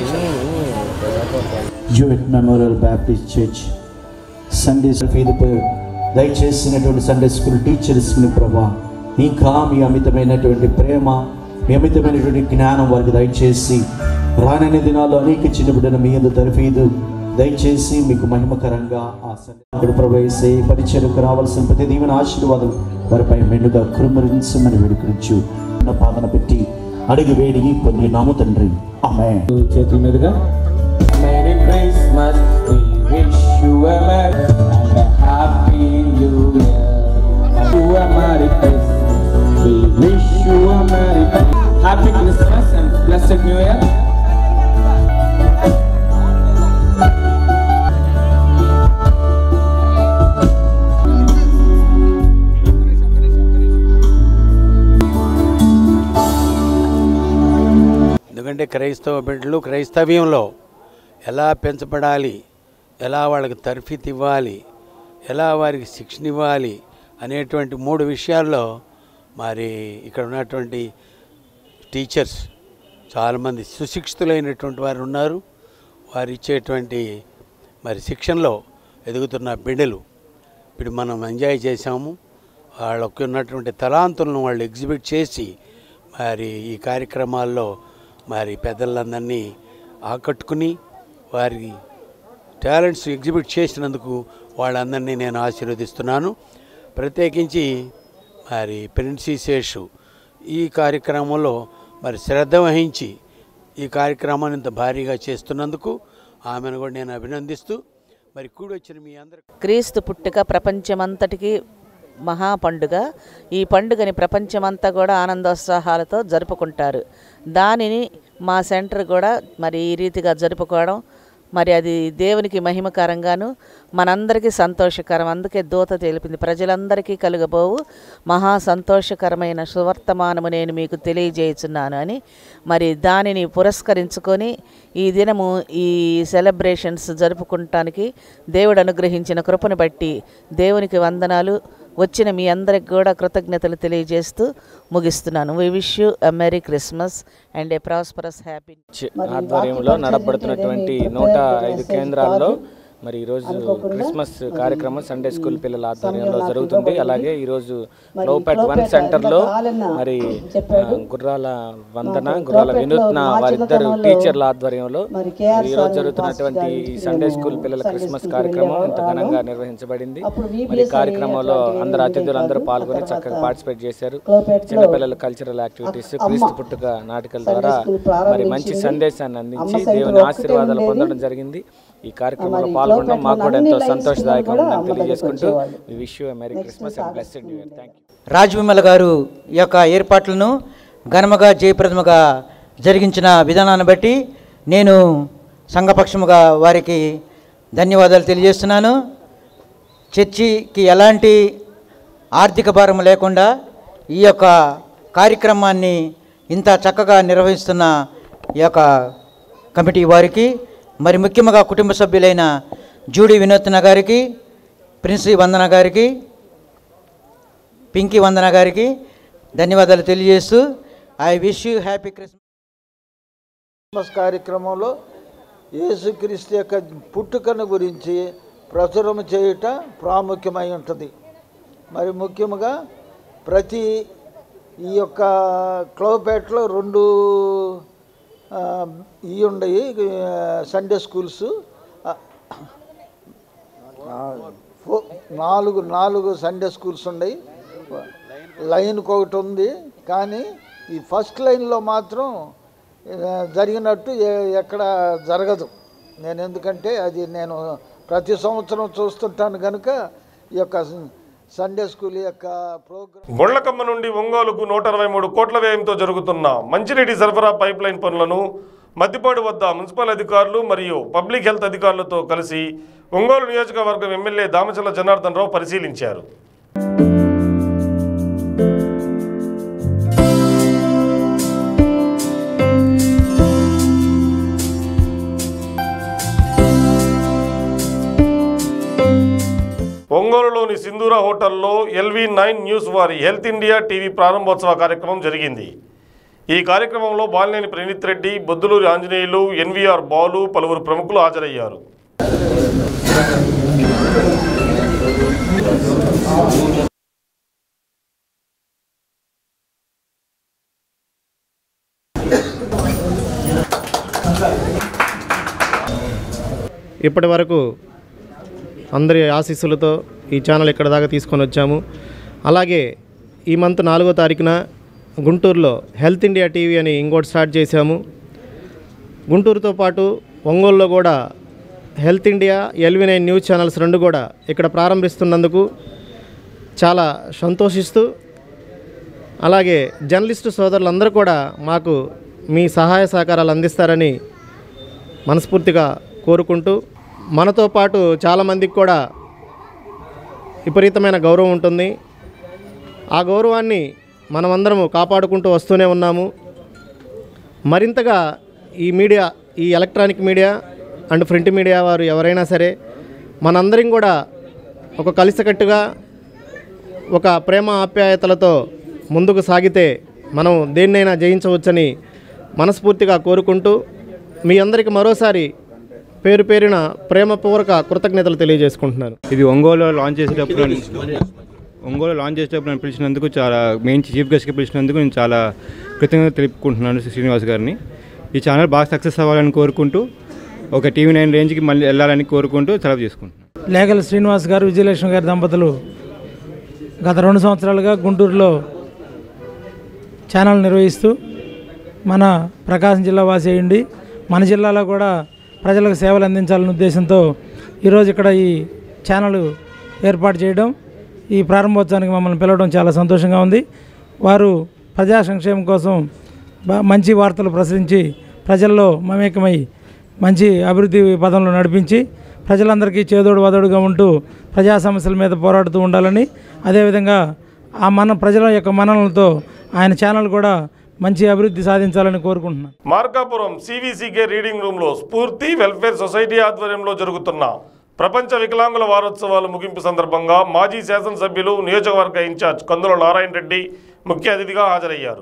Jewett memorial Baptist church Sunday ఫీదుపై దయచేసినటువంటి సండే స్కూల్ టీచర్స్ని ప్రభా ఇంకా మీ అమితమైనటువంటి ప్రేమ మీ అమితమైనటువంటి జ్ఞానం వారికి దయచేసి రానని దినాల్లో అనేక చిన్న బిడ్డల మీ అందు తరఫీదు దయచేసి మీకు మహిమకరంగా ఆ సండే ప్రవేశే పరిచయకు రావాల్సిన ప్రతి దీవెన ఆశీర్వాదం వారిపై మెండుగా కృమరించమని వేడుకరించు నా పాదన పెట్టి అడిగి వేడి పొంది నాము తండ్రి ఆమె చేతుల మీదుగా Merry Christmas, we wish you a Merry and a Happy New Year. You a Merry Christmas, we wish you a Merry Happy Christmas and blessed New Year. ఎందుకంటే క్రైస్తవ బిడ్డలు క్రైస్తవ్యంలో ఎలా పెంచబడాలి ఎలా వాళ్ళకి తర్ఫీత్ ఇవ్వాలి ఎలా వారికి శిక్షణ ఇవ్వాలి అనేటువంటి మూడు విషయాల్లో మరి ఇక్కడ ఉన్నటువంటి టీచర్స్ చాలామంది సుశిక్షితులైనటువంటి వారు ఉన్నారు వారు ఇచ్చేటువంటి మరి శిక్షణలో ఎదుగుతున్న బిడ్డలు ఇప్పుడు మనం ఎంజాయ్ చేసాము వాళ్ళకి ఉన్నటువంటి తలాంతులను వాళ్ళు ఎగ్జిబిట్ చేసి మరి ఈ కార్యక్రమాల్లో మరి పెద్దలందరినీ ఆకట్టుకుని వారి టాలెంట్స్ ఎగ్జిబిట్ చేసినందుకు వాళ్ళందరినీ నేను ఆశీర్వదిస్తున్నాను ప్రత్యేకించి మరి ప్రిన్సీ శేషు ఈ కార్యక్రమంలో మరి శ్రద్ధ వహించి ఈ కార్యక్రమాన్ని ఇంత భారీగా చేస్తున్నందుకు ఆమెను కూడా నేను అభినందిస్తూ మరి కూడొచ్చిన మీ అందరి క్రీస్తు పుట్టుక ప్రపంచమంతటికి మహా పండుగ ఈ పండుగని ప్రపంచమంతా కూడా ఆనందోత్సాహాలతో జరుపుకుంటారు దానిని మా సెంటర్ కూడా మరి ఈ రీతిగా జరుపుకోవడం మరి అది దేవునికి మహిమకరంగాను మనందరికీ సంతోషకరం అందుకే దూత తెలిపింది ప్రజలందరికీ కలుగబోవు మహా సంతోషకరమైన సువర్తమానము నేను మీకు తెలియజేయుచున్నాను అని మరి దానిని పురస్కరించుకొని ఈ దినము ఈ సెలబ్రేషన్స్ జరుపుకుంటానికి దేవుడు అనుగ్రహించిన కృపను బట్టి దేవునికి వందనాలు వచ్చిన మీ అందరికి కూడా కృతజ్ఞతలు తెలియజేస్తూ ముగిస్తున్నాను we wish you a merry Christmas and a prosperous happy ఆధ్వర్యంలో నడపడుతున్నటువంటి నూట ఐదు కేంద్రాల్లో మరి ఈరోజు క్రిస్మస్ కార్యక్రమం సండే స్కూల్ పిల్లల ఆధ్వర్యంలో జరుగుతుంది అలాగే ఈరోజు లోపేట్ వన్ సెంటర్లో మరి ఆ, గుర్రాల వందన గుర్రాల వినూత్న వారిద్దరు టీచర్ల ఆధ్వర్యంలో మరి ఈరోజు జరుగుతున్నటువంటి ఈ సండే స్కూల్ పిల్లల క్రిస్మస్ కార్యక్రమం ఇంత ఘనంగా నిర్వహించబడింది మరి ఈ కార్యక్రమంలో అందరు అతిథులు అందరూ పాల్గొని చక్కగా పార్టిసిపేట్ చేశారు చిన్నపిల్లల కల్చరల్ యాక్టివిటీస్ క్రీస్తు పుట్టుక నాటికల ద్వారా మరి మంచి సందేశాన్ని అందించి దేవుని ఆశీర్వాదాలు పొందడం జరిగింది ఈ కార్యక్రమంలో పాల్గొనడం మాకు కూడా ఎంతో సంతోషదాయకంగా ఉందని తెలియజేసుకుంటూ wish you merry Christmas and blessed new year thank you Rajavimala గారు ఈ యొక్క ఏర్పాట్లను ఘనముగా జయప్రదముగా జరిగించిన విధానాన్ని బట్టి నేను సంఘపక్షముగా వారికి ధన్యవాదాలు తెలియజేస్తున్నాను చర్చికి ఎలాంటి ఆర్థిక భారం లేకుండా ఈ యొక్క కార్యక్రమాన్ని ఇంత చక్కగా నిర్వహిస్తున్న ఈ యొక్క కమిటీ వారికి మరి ముఖ్యంగా కుటుంబ సభ్యులైన జూడి వినోత్న గారికి ప్రిన్సీ వందన గారికి పింకీ వందన గారికి ధన్యవాదాలు తెలియజేస్తూ I wish you happy Christmas Christmas కార్యక్రమంలో యేసుక్రీస్తు యొక్క పుట్టుకను గురించి ప్రచురం చేయుట ప్రాముఖ్యమై ఉంటుంది మరి ముఖ్యముగా ప్రతి ఈ యొక్క క్లోపేటలో రెండు ఆ, ఇవి ఉండయి ఆ, సండే స్కూల్స్ ఆ, ఆ, ఫో- నాలుగు నాలుగు సండే స్కూల్స్ ఉన్నాయి లైన్కి ఒకటి ఉంది కానీ ఈ ఫస్ట్ లైన్లో మాత్రం ఆ, జరిగినట్టు ఏ- ఎక్కడ జరగదు నేను ఎందుకంటే అది నేను ప్రతి సంవత్సరం చూస్తుంటాను కనుక ఈ యొక్క సండే స్కూల్ యొక్క ప్రోగ్రామ్ గొళ్లకమ్మ నుండి ఒంగోలుకు నూట అరవై మూడు కోట్ల వ్యయంతో జరుగుతున్న మంచినీటి సరఫరా పైప్ లైన్ పనులను మద్దిపాడు వద్ద మున్సిపల్ అధికారులు మరియు పబ్లిక్ హెల్త్ అధికారులతో కలిసి ఒంగోలు నియోజకవర్గం ఎమ్మెల్యే దామచల్ల జనార్దన్ రావు పరిశీలించారు ఒంగోలులోని సింధూర హోటల్లో ఎల్వి నైన్ న్యూస్ వారి హెల్త్ ఇండియా టీవీ ప్రారంభోత్సవ కార్యక్రమం జరిగింది ఈ కార్యక్రమంలో బాలినేని ప్రణీత్ రెడ్డి బొద్దులూరి ఆంజనేయులు ఎన్వీఆర్ బాలు పలువురు ప్రముఖులు హాజరయ్యారు ఇప్పటి వరకు అందరి ఆశీస్సులతో ఈ ఛానల్ ఇక్కడ దాకా తీసుకొని వచ్చాము అలాగే ఈ మంత్ నాలుగో తారీఖున గుంటూరులో హెల్త్ ఇండియా టీవీ అని ఇంకోటి స్టార్ట్ చేశాము గుంటూరుతో పాటు ఒంగోలులో కూడా health India LV nine news channels రెండు కూడా ఇక్కడ ప్రారంభిస్తున్నందుకు చాలా సంతోషిస్తూ అలాగే జర్నలిస్టు సోదరులందరూ కూడా మాకు మీ సహాయ సహకారాలు అందిస్తారని మనస్ఫూర్తిగా కోరుకుంటూ మనతో పాటు చాలామందికి కూడా విపరీతమైన గౌరవం ఉంటుంది ఆ గౌరవాన్ని మనమందరము కాపాడుకుంటూ వస్తూనే ఉన్నాము మరింతగా ఈ మీడియా ఈ electronic media and print media వారు ఎవరైనా సరే మనందరం కూడా ఒక కలిసికట్టుగా ఒక ప్రేమ ఆప్యాయతలతో ముందుకు సాగితే మనం దేన్నైనా జయించవచ్చని మనస్ఫూర్తిగా కోరుకుంటూ మీ అందరికీ మరోసారి పేరు పేరున ప్రేమపూర్వక కృతజ్ఞతలు తెలియజేసుకుంటున్నాను ఇది ఒంగోలు లాంచ్ చేసేటప్పుడు ఒంగోలు లాంచ్ చేసేటప్పుడు నన్ను పిలిచినందుకు చాలా మెయిన్ చీఫ్ గెస్ట్గా పిలిచినందుకు నేను చాలా కృతజ్ఞత తెలుపుకుంటున్నాను శ్రీనివాస్ గారిని ఈ ఛానల్ బాగా సక్సెస్ అవ్వాలని కోరుకుంటూ ఒక టీవీ నైన్ రేంజ్కి మళ్ళీ వెళ్ళాలని కోరుకుంటూ సెలవు చేసుకుంటున్నాను లేఖల శ్రీనివాస్ గారు విజయలక్ష్మి గారి దంపతులు గత రెండు సంవత్సరాలుగా గుంటూరులో ఛానల్ నిర్వహిస్తూ మన ప్రకాశం జిల్లా వాసి అయ్యండి మన జిల్లాలో కూడా ప్రజలకు సేవలు అందించాలనే ఉద్దేశంతో ఈరోజు ఇక్కడ ఈ ఛానల్ ఏర్పాటు చేయడం ఈ ప్రారంభోత్సవానికి మమ్మల్ని పిలవడం చాలా సంతోషంగా ఉంది వారు ప్రజా సంక్షేమం కోసం బా- మంచి వార్తలు ప్రసరించి ప్రజల్లో మమేకమై మంచి అభివృద్ధి పదంలో నడిపించి ప్రజలందరికీ చేదోడు వదోడుగా ఉంటూ ప్రజా సమస్యల మీద పోరాడుతూ ఉండాలని అదేవిధంగా ఆ మన ప్రజల యొక్క మననలతో ఆయన ఛానల్ కూడా మంచి అభివృద్ధి సాధించాలని కోరుకుంటున్నాను మార్కాపురం సివిసికే రీడింగ్ రూమ్లో స్ఫూర్తి వెల్ఫేర్ సొసైటీ ఆధ్వర్యంలో జరుగుతున్న ప్రపంచ వికలాంగుల వారోత్సవాలు ముగింపు సందర్భంగా మాజీ శాసనసభ్యులు నియోజకవర్గ ఇన్ఛార్జ్ కందుల నారాయణ రెడ్డి ముఖ్య అతిథిగా హాజరయ్యారు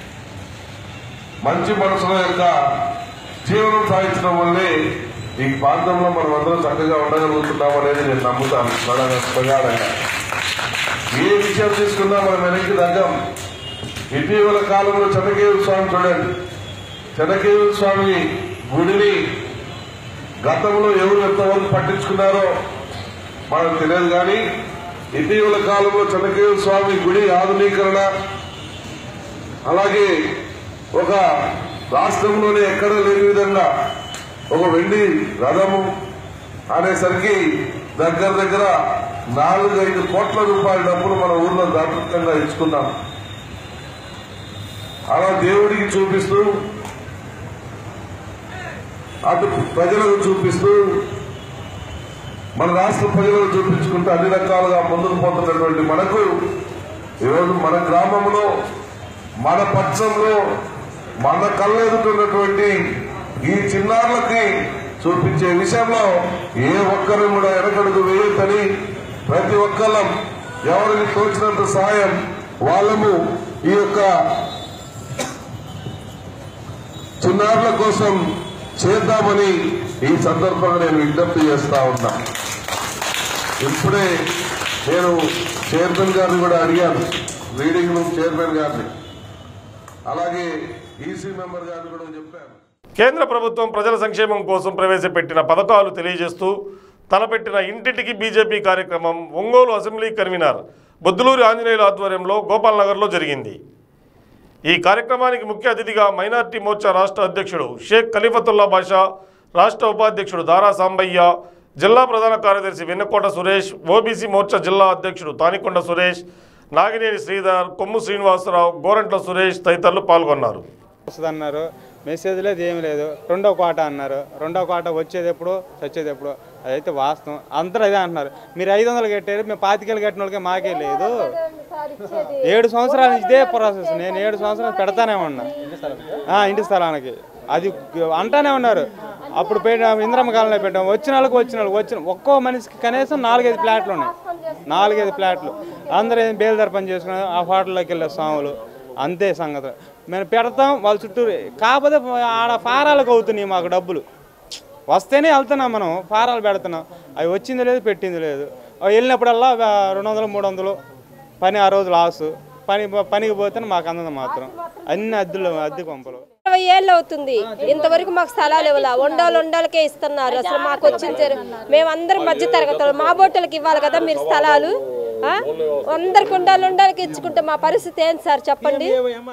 మంచి మనసుల యొక్క జీవనం సాగించడం వల్లే ఈ ప్రాంతంలో మనం అందరం చక్కగా ఉండగలుగుతున్నాం అనేది నేను నమ్ముతాను ప్రధాన- ప్రగాఢంగా ఏ విషయం తీసుకున్నా మనం వెనక్కి తగ్గం ఇటీవల కాలంలో చెనకేశ్వర స్వామి చూడండి చెనకేశ్వర స్వామి గుడిని గతంలో ఎవరు ఎంతవరకు పట్టించుకున్నారో మనకు తెలియదు కానీ ఇటీవల కాలంలో చెనకేశ్వర స్వామి గుడి ఆధునీకరణ అలాగే ఒక రాష్ట్రంలోనే ఎక్కడ లేని విధంగా ఒక వెండి రథము అనేసరికి దగ్గర దగ్గర నాలుగు ఐదు కోట్ల రూపాయల డబ్బులు మన ఊర్లో దాతృత్వంగా ఇచ్చుకున్నాం అలా దేవుడికి చూపిస్తూ అటు ప్రజలకు చూపిస్తూ మన రాష్ట్ర ప్రజలకు చూపించుకుంటూ అన్ని రకాలుగా ముందుకు పోతున్నటువంటి మనకు ఈరోజు మన గ్రామంలో మన పక్షంలో మన కళ్ళెదుటున్నటువంటి ఈ చిన్నారులకి చూపించే విషయంలో ఏ ఒక్కరు కూడా వెనకడుగు వేయొద్దని ప్రతి ఒక్కళ్ళం ఎవరికి తోచినంత సాయం వాళ్ళము ఈ యొక్క చిన్నారుల కోసం చేద్దామని ఈ సందర్భంగా నేను విజ్ఞప్తి చేస్తా ఉన్నా ఇప్పుడే నేను చైర్మన్ గారిని కూడా అడిగాను రీడింగ్ రూమ్ చైర్మన్ గారిని అలాగే ఈసీ మెంబర్ గారిని కూడా చెప్పాను కేంద్ర ప్రభుత్వం ప్రజల సంక్షేమం కోసం ప్రవేశపెట్టిన పథకాలు తెలియజేస్తూ తలపెట్టిన ఇంటింటికి బీజేపీ కార్యక్రమం ఒంగోలు అసెంబ్లీ కన్వీనర్ బొద్దులూరి ఆంజనేయుల ఆధ్వర్యంలో గోపాల్ నగర్లో జరిగింది ఈ కార్యక్రమానికి ముఖ్య అతిథిగా మైనార్టీ మోర్చా రాష్ట్ర అధ్యక్షుడు షేక్ ఖలీఫతుల్లా బాషా రాష్ట్ర ఉపాధ్యక్షుడు దారా సాంబయ్య జిల్లా ప్రధాన కార్యదర్శి వెన్నకోట సురేష్ ఓబీసీ మోర్చా జిల్లా అధ్యక్షుడు తానికొండ సురేష్ నాగినేని శ్రీధర్ కొమ్ము శ్రీనివాసరావు గోరంట్ల సురేష్ తదితరులు పాల్గొన్నారు వస్తుంది అన్నారు మెసేజ్ లేదు ఏమీ లేదు రెండో కోట అన్నారు రెండో కోట వచ్చేది ఎప్పుడు చచ్చేది ఎప్పుడు అదైతే వాస్తవం అందరూ అదే అంటున్నారు మీరు ఐదు వందలు కట్టారు మేము పాతికేలు కట్టిన వాళ్ళకి మాకే లేదు ఏడు సంవత్సరాల నుంచి ఇదే ప్రాసెస్ నేను ఏడు సంవత్సరాలు పెడతానే ఉన్నా ఆ, ఇంటి స్థలానికి అది అంటానే ఉన్నారు అప్పుడు పెట్టాం ఇంద్రమ్మ కాలంలో పెట్టాం వచ్చిన వాళ్ళకి వచ్చిన వాళ్ళకి వచ్చిన ఒక్కో మనిషికి కనీసం నాలుగైదు ప్లాట్లు ఉన్నాయి నాలుగైదు ప్లాట్లు అందరూ ఏం బేల్దారి పని చేసుకుని ఆ హోటల్లోకి వెళ్ళే స్వాములు అంతే సంగతి మేము పెడతాం వాళ్ళ చుట్టూ కాకపోతే ఆడ ఫారాలకు అవుతున్నాయి మాకు డబ్బులు వస్తేనే వెళ్తున్నాం మనం ఫారాలు పెడుతున్నాం అవి వచ్చింది లేదు పెట్టింది లేదు అవి వెళ్ళినప్పుడల్లా ఆ, రెండు వందలు మూడు వందలు పని ఆ రోజు లాసు పని పనికి పోతే మాకు అందదు మాత్రం అన్ని అద్దెలు అద్దె పంపలు ఇరవై ఏళ్ళు అవుతుంది ఇంతవరకు మాకు స్థలాలు ఇవ్వాల ఉండాలి ఉండాలకే ఇస్తున్నారు అసలు మాకు వచ్చింది మేమందరం మధ్య తరగతులు మా బోటలకి ఇవ్వాలి కదా మీరు స్థలాలు ఆ? అందరికి ఉండాలి ఉండాలకి ఇచ్చుకుంటే మా పరిస్థితి ఏంటి సార్ చెప్పండి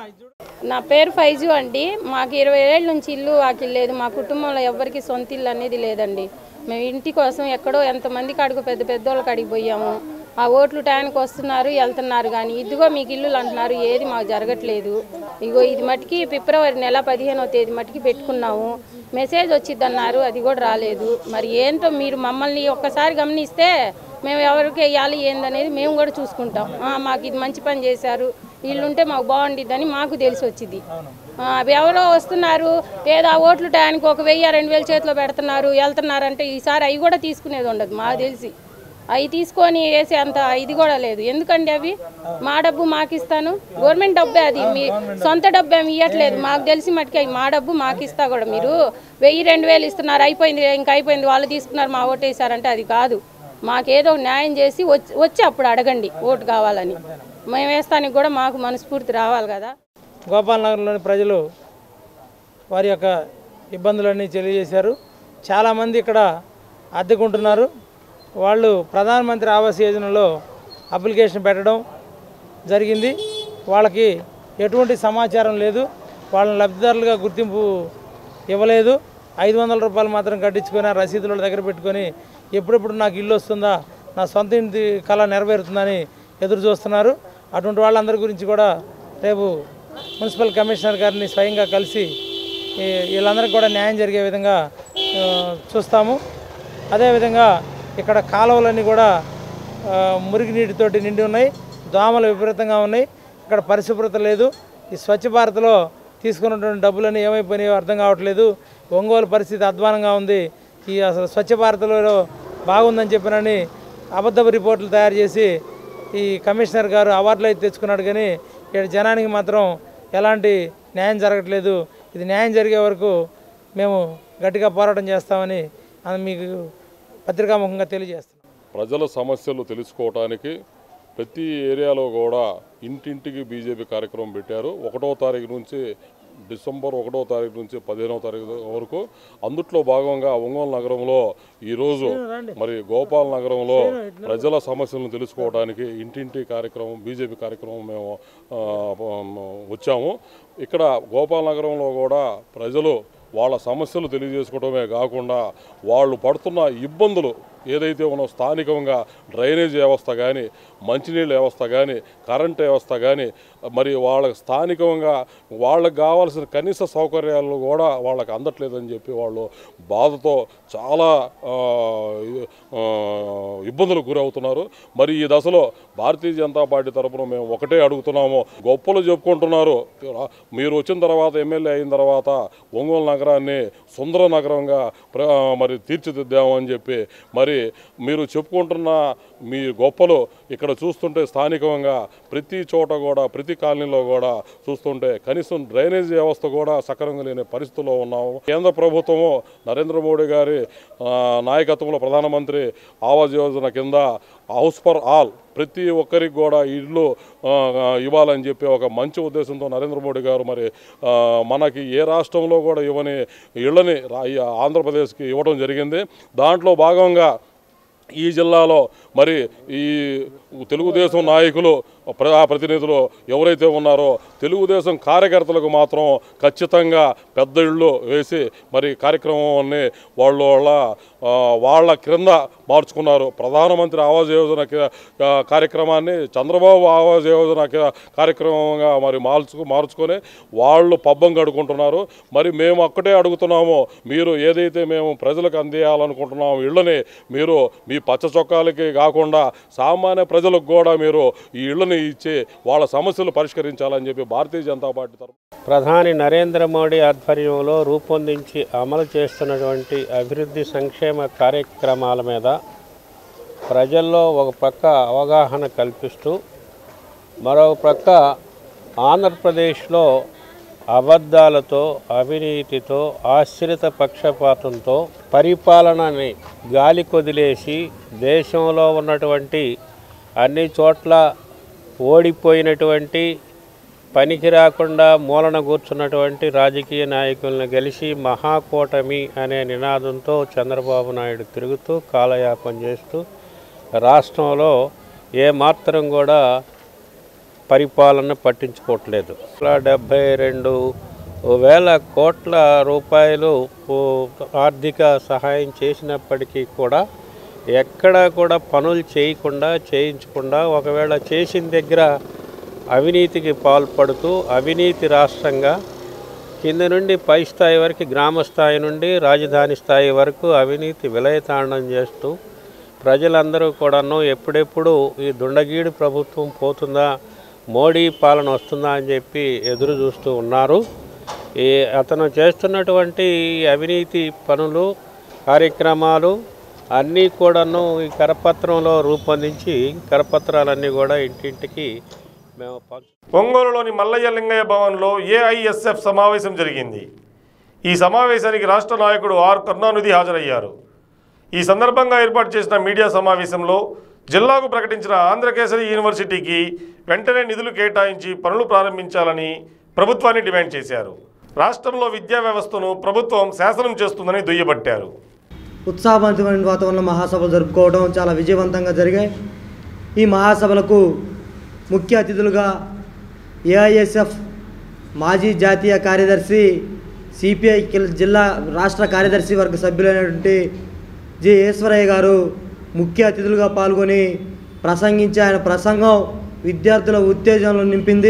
నా పేరు ఫైజు అండి మాకు ఇరవై ఏళ్ళ నుంచి ఇల్లు వాకిల్ లేదు మా కుటుంబంలో ఎవరికి సొంత ఇల్లు అనేది లేదండి మేము ఇంటి కోసం ఎక్కడో ఎంతమంది కాడికి పెద్ద పెద్దోళ్ళ కాడికి పోయాము ఆ ఓట్లు టైంకి వస్తున్నారు వెళ్తున్నారు కానీ ఇదిగో మీకు ఇల్లులు అంటున్నారు ఏది మాకు జరగట్లేదు ఇగో ఇది మటుకి ఫిబ్రవరి నెల పదిహేనో తేదీ మటుకి పెట్టుకున్నాము మెసేజ్ వచ్చిద్దన్నారు అది కూడా రాలేదు మరి ఏంటో మీరు మమ్మల్ని ఒక్కసారి గమనిస్తే మేము ఎవరికి వేయాలి ఏందనేది మేము కూడా చూసుకుంటాం ఆ, మాకు ఇది మంచి పని చేశారు వీళ్ళుంటే మాకు బాగుండిద్దని మాకు తెలిసి వచ్చింది ఆ, అవి ఎవరో వస్తున్నారు ఏదో ఆ ఓట్లు టయానికి ఒక వెయ్యి రెండు వేలు చేతిలో పెడుతున్నారు వెళ్తున్నారంటే ఈసారి అవి కూడా తీసుకునేది ఉండదు మాకు తెలిసి అవి తీసుకొని వేసే అంత ఇది కూడా లేదు ఎందుకండి అవి మా డబ్బు మాకు ఇస్తాను గవర్నమెంట్ డబ్బే అది మీ సొంత డబ్బు ఏమి ఇవ్వట్లేదు మాకు తెలిసి మటుకు అవి మా డబ్బు మాకు ఇస్తా కూడా మీరు వెయ్యి రెండు వేలు ఇస్తున్నారు అయిపోయింది ఇంకా అయిపోయింది వాళ్ళు తీసుకున్నారు మా ఓటు వేసారంటే అది కాదు మాకేదో న్యాయం చేసి వచ్చి వచ్చి అప్పుడు అడగండి ఓటు కావాలని మేము వేస్తానికి కూడా మాకు మనస్ఫూర్తి రావాలి కదా గోపాల్ నగర్లోని ప్రజలు వారి యొక్క ఇబ్బందులన్నీ తెలియజేశారు చాలామంది ఇక్కడ అద్దెకుంటున్నారు వాళ్ళు ప్రధానమంత్రి ఆవాస్ యోజనలో అప్లికేషన్ పెట్టడం జరిగింది వాళ్ళకి ఎటువంటి సమాచారం లేదు వాళ్ళని లబ్ధిదారులుగా గుర్తింపు ఇవ్వలేదు ఐదు వందల రూపాయలు మాత్రం కట్టించుకొని ఆ రసీదుల దగ్గర పెట్టుకొని ఎప్పుడెప్పుడు నాకు ఇల్లు వస్తుందా నా సొంత ఇంటి కళ నెరవేరుతుందని ఎదురు చూస్తున్నారు అటువంటి వాళ్ళందరి గురించి కూడా రేపు మున్సిపల్ కమిషనర్ గారిని స్వయంగా కలిసి ఈ- వీళ్ళందరికీ కూడా న్యాయం జరిగే విధంగా ఆ, చూస్తాము అదేవిధంగా ఇక్కడ కాలువలన్నీ కూడా ఆ, మురికి నీటితోటి నిండి ఉన్నాయి దోమలు విపరీతంగా ఉన్నాయి ఇక్కడ పరిశుభ్రత లేదు ఈ స్వచ్ఛ భారత్లో తీసుకున్నటువంటి డబ్బులన్నీ ఏమైపోయినాయో అర్థం కావట్లేదు ఒంగోలు పరిస్థితి అధ్వానంగా ఉంది ఈ అసలు స్వచ్ఛ భారత్లో బాగుందని చెప్పినని అబద్ధపు రిపోర్టులు తయారు చేసి ఈ కమిషనర్ గారు అవార్డులు అయితే తెచ్చుకున్నాడు కానీ ఇక్కడ జనానికి మాత్రం ఎలాంటి న్యాయం జరగట్లేదు ఇది న్యాయం జరిగే వరకు మేము గట్టిగా పోరాటం చేస్తామని ఆ, మీకు పత్రికాముఖంగా తెలియజేస్తాం ప్రజల సమస్యలు తెలుసుకోవటానికి ప్రతి ఏరియాలో కూడా ఇంటింటికి బీజేపీ కార్యక్రమం పెట్టారు ఒకటో తారీఖు నుంచి డిసెంబర్ ఒకటో తారీఖు నుంచి పదిహేనవ తారీఖు వరకు అందుట్లో భాగంగా ఒంగోలు నగరంలో ఈరోజు మరి గోపాల్ నగరంలో ప్రజల సమస్యలను తెలుసుకోవడానికి ఇంటింటి కార్యక్రమం బీజేపీ కార్యక్రమం మేము ఆ, వచ్చాము ఇక్కడ గోపాల్ నగరంలో కూడా ప్రజలు వాళ్ళ సమస్యలు తెలియజేసుకోవడమే కాకుండా వాళ్ళు పడుతున్న ఇబ్బందులు ఏదైతే ఉన్నో స్థానికంగా డ్రైనేజ్ వ్యవస్థ కానీ మంచినీళ్ళ వ్యవస్థ కానీ కరెంట్ వ్యవస్థ కానీ మరి వాళ్ళకి స్థానికంగా వాళ్ళకి కావాల్సిన కనీస సౌకర్యాలు కూడా వాళ్ళకి అందట్లేదని చెప్పి వాళ్ళు బాధతో చాలా ఆ, ఆ, ఇబ్బందులకు గురవుతున్నారు మరి ఈ దశలో భారతీయ జనతా పార్టీ తరపున మేము ఒకటే అడుగుతున్నాము గొప్పలు చెప్పుకుంటున్నారు మీరు వచ్చిన తర్వాత ఎమ్మెల్యే అయిన తర్వాత ఒంగోలు నగరాన్ని సుందర నగరంగా ప్ర- మరి తీర్చిదిద్దామని చెప్పి మరి మీరు చెప్పుకుంటున్న మీ గొప్పలు ఇక్కడ చూస్తుంటే స్థానికంగా ప్రతి చోట కూడా ప్రతి కాలనీలో కూడా చూస్తుంటే కనీసం డ్రైనేజ్ వ్యవస్థ కూడా సక్రమంగా లేని పరిస్థితుల్లో ఉన్నాము కేంద్ర ప్రభుత్వము నరేంద్ర మోడీ గారి ఆ, నాయకత్వంలో ప్రధానమంత్రి ఆవాస్ యోజన కింద హౌస్ ఫర్ ఆల్ ప్రతి ఒక్కరికి కూడా ఇల్లు ఆ, ఇవ్వాలని చెప్పి ఒక మంచి ఉద్దేశంతో నరేంద్ర మోడీ గారు మరి ఆ, మనకి ఏ రాష్ట్రంలో కూడా ఇవ్వని ఇళ్ళని రా- ఈ ఆంధ్రప్రదేశ్కి ఇవ్వడం జరిగింది దాంట్లో భాగంగా ఈ జిల్లాలో మరి ఈ తెలుగుదేశం నాయకులు ప్రజా ప్రతినిధులు ఎవరైతే ఉన్నారో తెలుగుదేశం కార్యకర్తలకు మాత్రం ఖచ్చితంగా పెద్ద ఇళ్ళు వేసి మరి కార్యక్రమాన్ని వాళ్ళు వాళ్ళ ఆ, వాళ్ళ క్రింద మార్చుకున్నారు ప్రధానమంత్రి ఆవాస్ యోజన కి- ఆ, కార్యక్రమాన్ని చంద్రబాబు ఆవాస్ యోజన కి- కార్యక్రమంగా మరి మార్చు మార్చుకొని వాళ్ళు పబ్బం గడుకుంటున్నారు మరి మేము ఒక్కటే అడుగుతున్నాము మీరు ఏదైతే మేము ప్రజలకు అందియాలనుకుంటున్నాము ఇళ్ళని మీరు మీ పచ్చ చొక్కాలకి కాకుండా సామాన్య ప్రజలకు కూడా మీరు ఈ ఇళ్ళని ఇచ్చి వాళ్ళ సమస్యలు పరిష్కరించాలని చెప్పి భారతీయ జనతా పార్టీ తరఫున ప్రధాని నరేంద్ర మోడీ ఆధ్వర్యంలో రూపొందించి అమలు చేస్తున్నటువంటి అభివృద్ధి సంక్షేమ కార్యక్రమాల మీద ప్రజల్లో ఒక ప్రక్క అవగాహన కల్పిస్తూ మరో ప్రక్క ఆంధ్రప్రదేశ్లో అబద్ధాలతో అవినీతితో ఆశ్రిత పక్షపాతంతో పరిపాలనని గాలి కొదిలేసి దేశంలో ఉన్నటువంటి అన్ని చోట్ల ఓడిపోయినటువంటి పనికి రాకుండా మూలన కూర్చున్నటువంటి రాజకీయ నాయకులను గెలిచి మహాకూటమి అనే నినాదంతో చంద్రబాబు నాయుడు తిరుగుతూ కాలయాపన చేస్తూ రాష్ట్రంలో ఏమాత్రం కూడా పరిపాలన పట్టించుకోవట్లేదు డెబ్భై రెండు వేల కోట్ల రూపాయలు ఓ, ఆర్థిక సహాయం చేసినప్పటికీ కూడా ఎక్కడా కూడా పనులు చేయకుండా చేయించకుండా ఒకవేళ చేసిన దగ్గర అవినీతికి పాల్పడుతూ అవినీతి రాష్ట్రంగా కింద నుండి పై స్థాయి వరకు గ్రామ స్థాయి నుండి రాజధాని స్థాయి వరకు అవినీతి విలయతాండం చేస్తూ ప్రజలందరూ కూడాను ఎప్పుడెప్పుడు ఈ దుండగీడి ప్రభుత్వం పోతుందా మోడీ పాలన వస్తుందా అని చెప్పి ఎదురు చూస్తూ ఉన్నారు ఈ అతను చేస్తున్నటువంటి ఈ అవినీతి పనులు కార్యక్రమాలు అన్నీ కూడాను ఈ కరపత్రంలో రూపొందించి కరపత్రాలన్నీ కూడా ఇంటింటికి మేము పంచు ఒంగోలులోని మల్లయ్య లింగయ్య భవన్లో ఏఐఎస్ఎఫ్ సమావేశం జరిగింది ఈ సమావేశానికి రాష్ట్ర నాయకుడు ఆర్ కరుణానిధి హాజరయ్యారు ఈ సందర్భంగా ఏర్పాటు చేసిన మీడియా సమావేశంలో జిల్లాకు ప్రకటించిన ఆంధ్రకేసరి యూనివర్సిటీకి వెంటనే నిధులు కేటాయించి పనులు ప్రారంభించాలని ప్రభుత్వాన్ని డిమాండ్ చేశారు రాష్ట్రంలో విద్యా వ్యవస్థను ప్రభుత్వం శాసనం చేస్తుందని దుయ్యబట్టారు ఉత్సాహవంతమైన వాతావరణంలో మహాసభలు జరుపుకోవడం చాలా విజయవంతంగా జరిగాయి ఈ మహాసభలకు ముఖ్య అతిథులుగా ఏఐఎస్ఎఫ్ మాజీ జాతీయ కార్యదర్శి సిపిఐ జిల్లా రాష్ట్ర కార్యదర్శి వర్గ సభ్యులైనటువంటి జి ఈశ్వరయ్య గారు ముఖ్య అతిథులుగా పాల్గొని ప్రసంగించి ఆయన ప్రసంగం విద్యార్థుల ఉత్తేజంలో నింపింది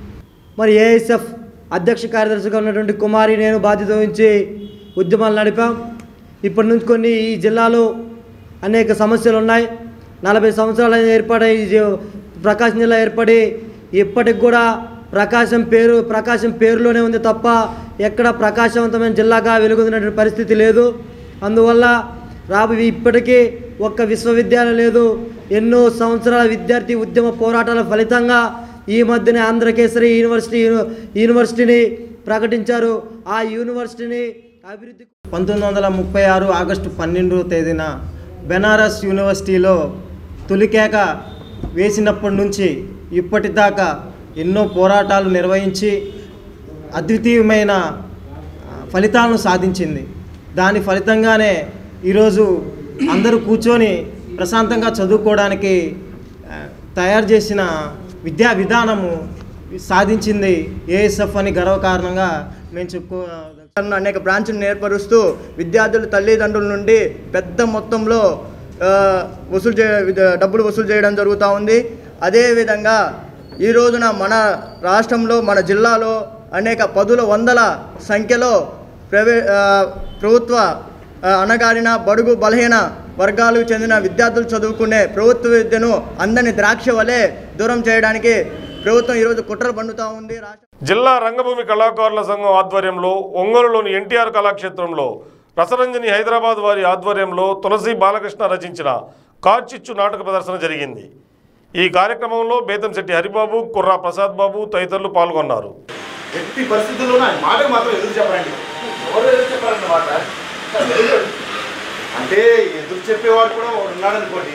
మరి ఏఎస్ఎఫ్ అధ్యక్ష కార్యదర్శిగా ఉన్నటువంటి కుమారి నేను బాధ్యత వహించి ఉద్యమాలు నడిపాం ఇప్పటి నుంచి కొన్ని ఈ జిల్లాలో అనేక సమస్యలు ఉన్నాయి నలభై సంవత్సరాలు ఏర్పడి ఈ జీ- ప్రకాశం జిల్లా ఏర్పడి ఇప్పటికి కూడా ప్రకాశం పేరు ప్రకాశం పేరులోనే ఉంది తప్ప ఎక్కడ ప్రకాశవంతమైన జిల్లాగా వెలుగొందినటువంటి పరిస్థితి లేదు అందువల్ల రాబో ఇప్పటికీ ఒక్క విశ్వవిద్యాలయం లేదు ఎన్నో సంవత్సరాల విద్యార్థి ఉద్యమ పోరాటాల ఫలితంగా ఈ మధ్యనే ఆంధ్రకేసరి యూనివర్సిటీ యూనివర్సిటీని ప్రకటించారు ఆ యూనివర్సిటీని అభివృద్ధి పంతొమ్మిది వందల ముప్పై ఆరు ఆగస్టు పన్నెండవ తేదీన బెనారస్ యూనివర్సిటీలో తొలికేక వేసినప్పటి నుంచి ఇప్పటిదాకా ఎన్నో పోరాటాలు నిర్వహించి అద్వితీయమైన ఆ, ఫలితాలను సాధించింది దాని ఫలితంగానే ఈరోజు అందరూ కూర్చొని ప్రశాంతంగా చదువుకోవడానికి ఆ, తయారు చేసిన విద్యా విధానము సాధించింది ఏఎస్ఎఫ్ అని గర్వకారణంగా మేము చెప్పుకో అనేక బ్రాంచ్లను ఏర్పరుస్తూ విద్యార్థుల తల్లిదండ్రుల నుండి పెద్ద మొత్తంలో ఆ, వసూలు చే విద- డబ్బులు వసూలు చేయడం జరుగుతూ ఉంది అదేవిధంగా ఈ రోజున మన రాష్ట్రంలో మన జిల్లాలో అనేక పదుల వందల సంఖ్యలో ప్రైవే ఆ, ప్రభుత్వ ఆ, అణగారిన బడుగు బలహీన వర్గాలకు చెందిన విద్యార్థులు చదువుకునే ప్రభుత్వ విద్యను అందని ద్రాక్ష వలె దూరం చేయడానికి ప్రభుత్వం ఈరోజు కుట్రలు పండుతూ ఉంది జిల్లా రంగభూమి కళాకారుల సంఘం ఆధ్వర్యంలో ఒంగోలులోని ఎన్టీఆర్ కళాక్షేత్రంలో రసరంజని హైదరాబాద్ వారి ఆధ్వర్యంలో తులసి బాలకృష్ణ రచించిన కార్చిచ్చు నాటక ప్రదర్శన జరిగింది ఈ కార్యక్రమంలో బేతంశెట్టి హరిబాబు కుర్రా ప్రసాద్ బాబు తదితరులు పాల్గొన్నారు ఎట్టి పరిస్థితుల్లోనూ ఆయన మాటకు మాత్రం ఎదురు చెప్పరండి ఎవరు ఎదురు చెప్పారండి మాట అంటే ఎదురు చెప్పేవాడు కూడా ఒకడు ఉన్నాడు అనుకోండి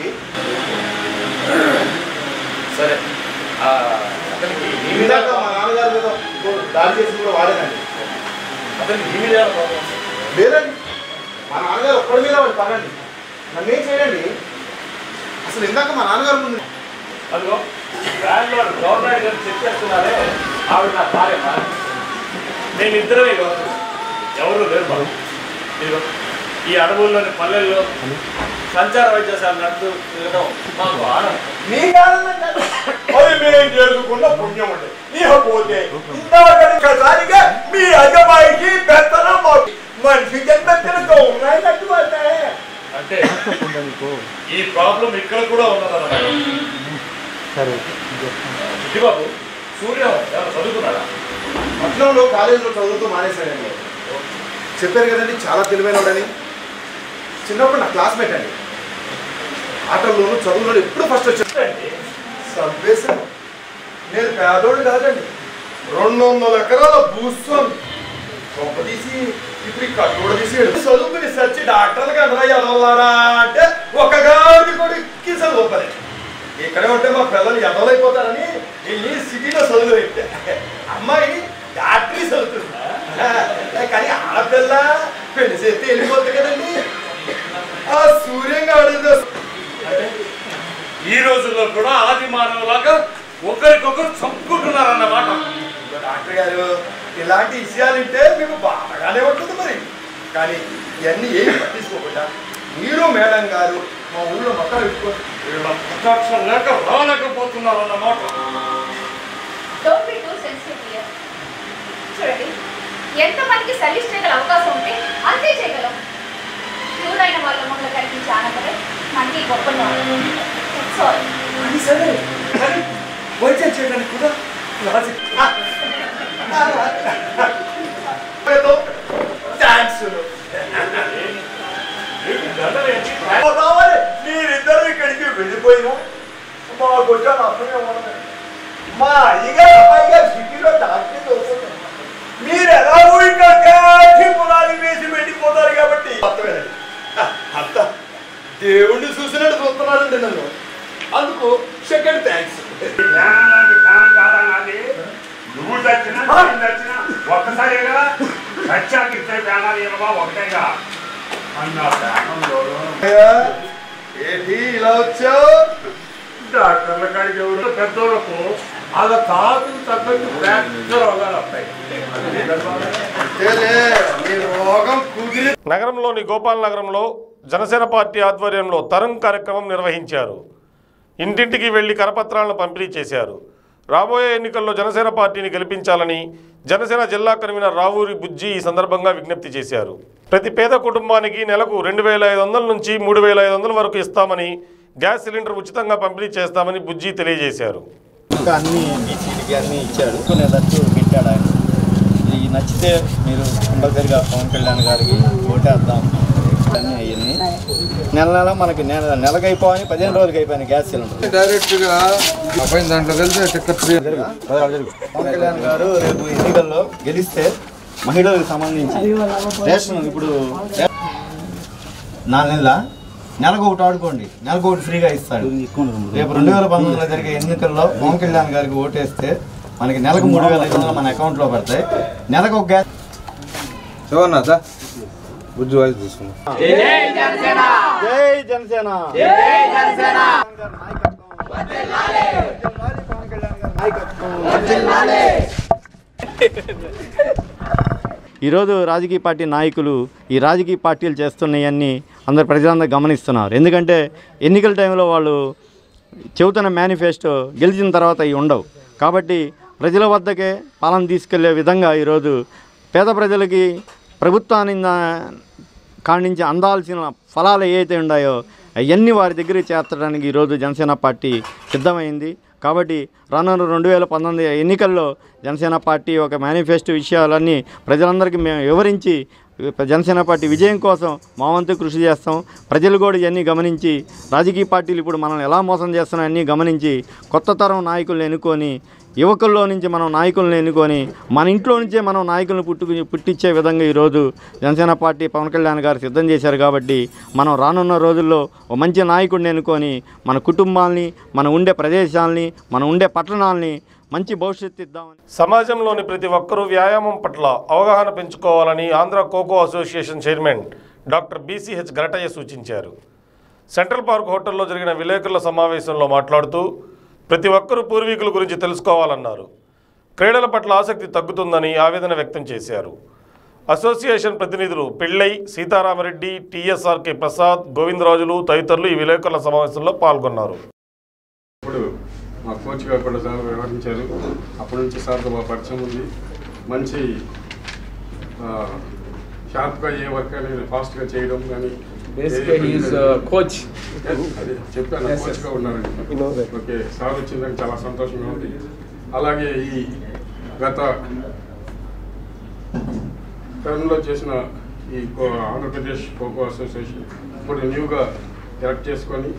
సరే అతనికి ఇందాక మా నాన్నగారి మీద ఇంకో దాడి చేసి కూడా వాడేనండి అతనికి ఈ మీద ఏమైనా problem ఉందా? లేదండి మా నాన్నగారు ఒక్కడి మీద వాడు పడండి నన్ను ఏం చేయండి అసలు ఇందాక మా నాన్నగారు ముందు అదిగో వ్యాన్లో గవర్నమెంట్ గారు చెప్పేస్తున్నారే ఆవిడ నా భార్య మేమిద్దరమే కాదు ఎవరు లేరు బాబు ఇదిగో ఈ అడవుల్లోని పల్లెల్లో సంచార వైద్యశాల నడుతూ తిరగడం మాకు ఆనందం మీ కారణం కాదు. అది మేము చేసుకున్న పుణ్యం అంటే ఇకపోతే ఇంతవరకసారిగా మీ అజమాయికి పెత్తనం మాకు మనిషి జన్మెత్తలతో ఉన్నాయి తట్టుబడతాయి అంటే ఈ ప్రాబ్లం ఇక్కడ కూడా ఉన్నదన్నమాట సరే బాబు సూర్య ఎవరు చదువుకున్నాడా పట్నంలో కాలేజీలో చదువుతూ మానేశాడండి చెప్పారు కదండి చాలా తెలివైనవాడని చిన్నప్పుడు నా క్లాస్మేట్ అండి ఆటల్లోనూ చదువులో ఎప్పుడు ఫస్ట్ వచ్చాడు సబ్బేశాను నేను పేదోడు కాదండి రెండు వందల ఎకరాల భూస్వామి గొప్ప తీసి ఇప్పుడు ఈ కట్టుబడి తీసి చదువుకుని సచ్చి డాక్టర్లుగా అందరూ ఎదవలారా అంటే ఒక గాడి కూడా ఎక్కి చదువుపది ఇక్కడే ఉంటే మా పిల్లలు ఎదవలైపోతారని వెళ్ళి సిటీలో చదువు పెట్టా అమ్మాయి డాక్టరీ చదువుతుందా కానీ ఆడపిల్ల పెళ్లి చేస్తే వెళ్ళిపోతుంది కదండి ఆ సూర్యంగా ఆడింది ఈ రోజుల్లో కూడా ఆది మానవులాగా ఒకరికొకరు చంపుకుంటున్నారన్నమాట డాక్టర్ గారు ఇలాంటి విషయాలు ఉంటే మీకు బాగానే ఉంటుంది మరి కానీ ఇవన్నీ ఏమి పట్టించుకోకుండా మీరు మేడం గారు మా ఊళ్ళో మొత్తం పెట్టుకోండి వీళ్ళ కటాక్షం లేక రాలేకపోతున్నారన్నమాట don't be too sensitive here చూడండి ఎంతమందికి సర్వీస్ చేయగల అవకాశం ఉంటే అంతే చేయగలం ప్యూర్ అయిన వాళ్ళ మొదలు కనిపించే ఆనందమే మనకి గొప్ప That's all. అది సరే కానీ వైద్యం చేయడానికి కూడా లాజిక్ థ్యాంక్స్ రావాలి మీరిద్దరు ఇక్కడికి వెళ్ళిపోయినా మా కొట్టాను అప్పుడే ఉండదు మా అయ్యగారు అమ్మాయి గారు సిటీలో డాక్టర్ చదువుతున్నారు మీరు ఎలాగో ఇక్కడ కాటి పునాది వేసి వెళ్ళిపోతారు కాబట్టి అర్థమేనండి అంత దేవుణ్ణి చూసినట్టు చూస్తున్నారండి నన్ను అందుకు సెకండ్ థ్యాంక్స్ నువ్వు చచ్చినా నేను చచ్చినా ఒక్కసారిగా సత్యానికి ఇద్దరు ప్రాణాలు ఇవ్వవా ఒకటేగా అన్న ప్రాణంలో ఏంటి ఇలా వచ్చావు డాక్టర్ల కాడికి ఎవరు పెద్దోళ్ళకు వాళ్ళ తాతకు తగ్గట్టు పెద్ద రోగాలు వస్తాయి మీ రోగం కుదిరి నగరంలోని గోపాల్ నగరంలో జనసేన పార్టీ ఆధ్వర్యంలో తరుణ్ కార్యక్రమం నిర్వహించారు ఇంటింటికి వెళ్లి కరపత్రాలను పంపిణీ చేశారు రాబోయే ఎన్నికల్లో జనసేన పార్టీని గెలిపించాలని జనసేన జిల్లా కన్వీనర్ రావూరి బుజ్జి ఈ సందర్భంగా విజ్ఞప్తి చేశారు ప్రతి పేద కుటుంబానికి నెలకు రెండు వేల ఐదు వందల నుంచి మూడు వేల ఐదు వందల వరకు ఇస్తామని గ్యాస్ సిలిండర్ ఉచితంగా పంపిణీ చేస్తామని బుజ్జి తెలియజేశారు ఇంకా అన్ని బీసీలకి అన్ని ఇచ్చాడు కొనేటట్టు పెట్టాడు ఆయన ఇది నచ్చితే మీరు కంపల్సరిగా పవన్ కళ్యాణ్ గారికి ఓటేద్దాం అన్నీ అయ్యింది నెల నెల మనకి నెల నెలకి అయిపోయి పదిహేను రోజులకి అయిపోయింది గ్యాస్ సిలిండర్ డైరెక్ట్ గా అబ్బాయి దాంట్లో వెళ్తే టికెట్ ఫ్రీ పవన్ కళ్యాణ్ గారు రేపు ఎన్నికల్లో గెలిస్తే మహిళలకు సంబంధించి రేషన్ ఇప్పుడు నాలుగు నెలల నెలకు ఒకటి ఆడుకోండి నెలకు ఒకటి ఫ్రీగా ఇస్తాడు రేపు రెండు వేల పంతొమ్మిదిలో జరిగే ఎన్నికల్లో పవన్ కళ్యాణ్ గారికి ఓటేస్తే మనకి నెలకు మూడు వేల ఐదు వందలు మన అకౌంట్లో పడతాయి నెలకు ఒక gas Sivanna sir Bujju voice తీసుకున్నాం జై జనసేన జై జనసేన జై జనసేన ఈరోజు రాజకీయ పార్టీ నాయకులు ఈ రాజకీయ పార్టీలు చేస్తున్నాయన్నీ అందరు ప్రజలందరూ గమనిస్తున్నారు ఎందుకంటే ఎన్నికల టైంలో వాళ్ళు చెబుతున్న మేనిఫెస్టో గెలిచిన తర్వాత ఇవి ఉండవు కాబట్టి ప్రజల వద్దకే పాలన తీసుకెళ్లే విధంగా ఈరోజు పేద ప్రజలకి ప్రభుత్వాన్ని కాడి నుంచి అందాల్సిన ఫలాలు ఏవైతే ఉన్నాయో అవన్నీ వారి దగ్గర చేర్చడానికి ఈరోజు జనసేన పార్టీ సిద్ధమైంది కాబట్టి రానున్న రెండు వేల పంతొమ్మిది ఎన్నికల్లో జనసేన పార్టీ ఒక మేనిఫెస్టో విషయాలన్నీ ప్రజలందరికీ మేము వివరించి జనసేన పార్టీ విజయం కోసం మా వంతు కృషి చేస్తాం ప్రజలు కూడా ఇవన్నీ గమనించి రాజకీయ పార్టీలు ఇప్పుడు మనల్ని ఎలా మోసం చేస్తున్నాయన్నీ గమనించి కొత్త తరం నాయకులను ఎన్నుకొని యువకుల్లో నుంచి మనం నాయకులను ఎన్నుకొని మన ఇంట్లో నుంచే మనం నాయకులను పుట్టుకు పుట్టించే విధంగా ఈరోజు జనసేన పార్టీ పవన్ కళ్యాణ్ గారు సిద్ధం చేశారు కాబట్టి మనం రానున్న రోజుల్లో ఒక మంచి నాయకుడిని ఎన్నుకొని మన కుటుంబాల్ని మన ఉండే ప్రదేశాలని మన ఉండే పట్టణాలని మంచి భవిష్యత్తు ఇద్దామని సమాజంలోని ప్రతి ఒక్కరూ వ్యాయామం పట్ల అవగాహన పెంచుకోవాలని Andhra kho kho association chairman doctor BCH Garataiah సూచించారు సెంట్రల్ పార్క్ హోటల్లో జరిగిన విలేకరుల సమావేశంలో మాట్లాడుతూ ప్రతి ఒక్కరూ పూర్వీకుల గురించి తెలుసుకోవాలన్నారు క్రీడల పట్ల ఆసక్తి తగ్గుతుందని ఆవేదన వ్యక్తం చేశారు అసోసియేషన్ ప్రతినిధులు పెళ్ళై సీతారామరెడ్డి టీఎస్ఆర్కే ప్రసాద్ గోవిందరాజులు తదితరులు ఈ విలేకరుల సమావేశంలో పాల్గొన్నారు ఇప్పుడు మా కోచ్ గారు కూడా సార్ వ్యవహరించారు అప్పటి నుంచి సార్తో మా పరిచయం ఉంది మంచి షార్ప్గా ఏ వర్క్ అనేది ఫాస్ట్గా చేయడం కానీ Basically, he is a coach. అదే చెప్పాను Yes, కోచ్గా yes. ఉన్నారని You know that. Okay sir వచ్చిందని చాలా సంతోషంగా ఉంది అలాగే ఈ గత టర్మ్లో చేసిన ఈ కో- ఆంధ్రప్రదేశ్ ఖోఖో అసోసియేషన్ ఇప్పుడు న్యూగా ఎలక్ట్ చేసుకొని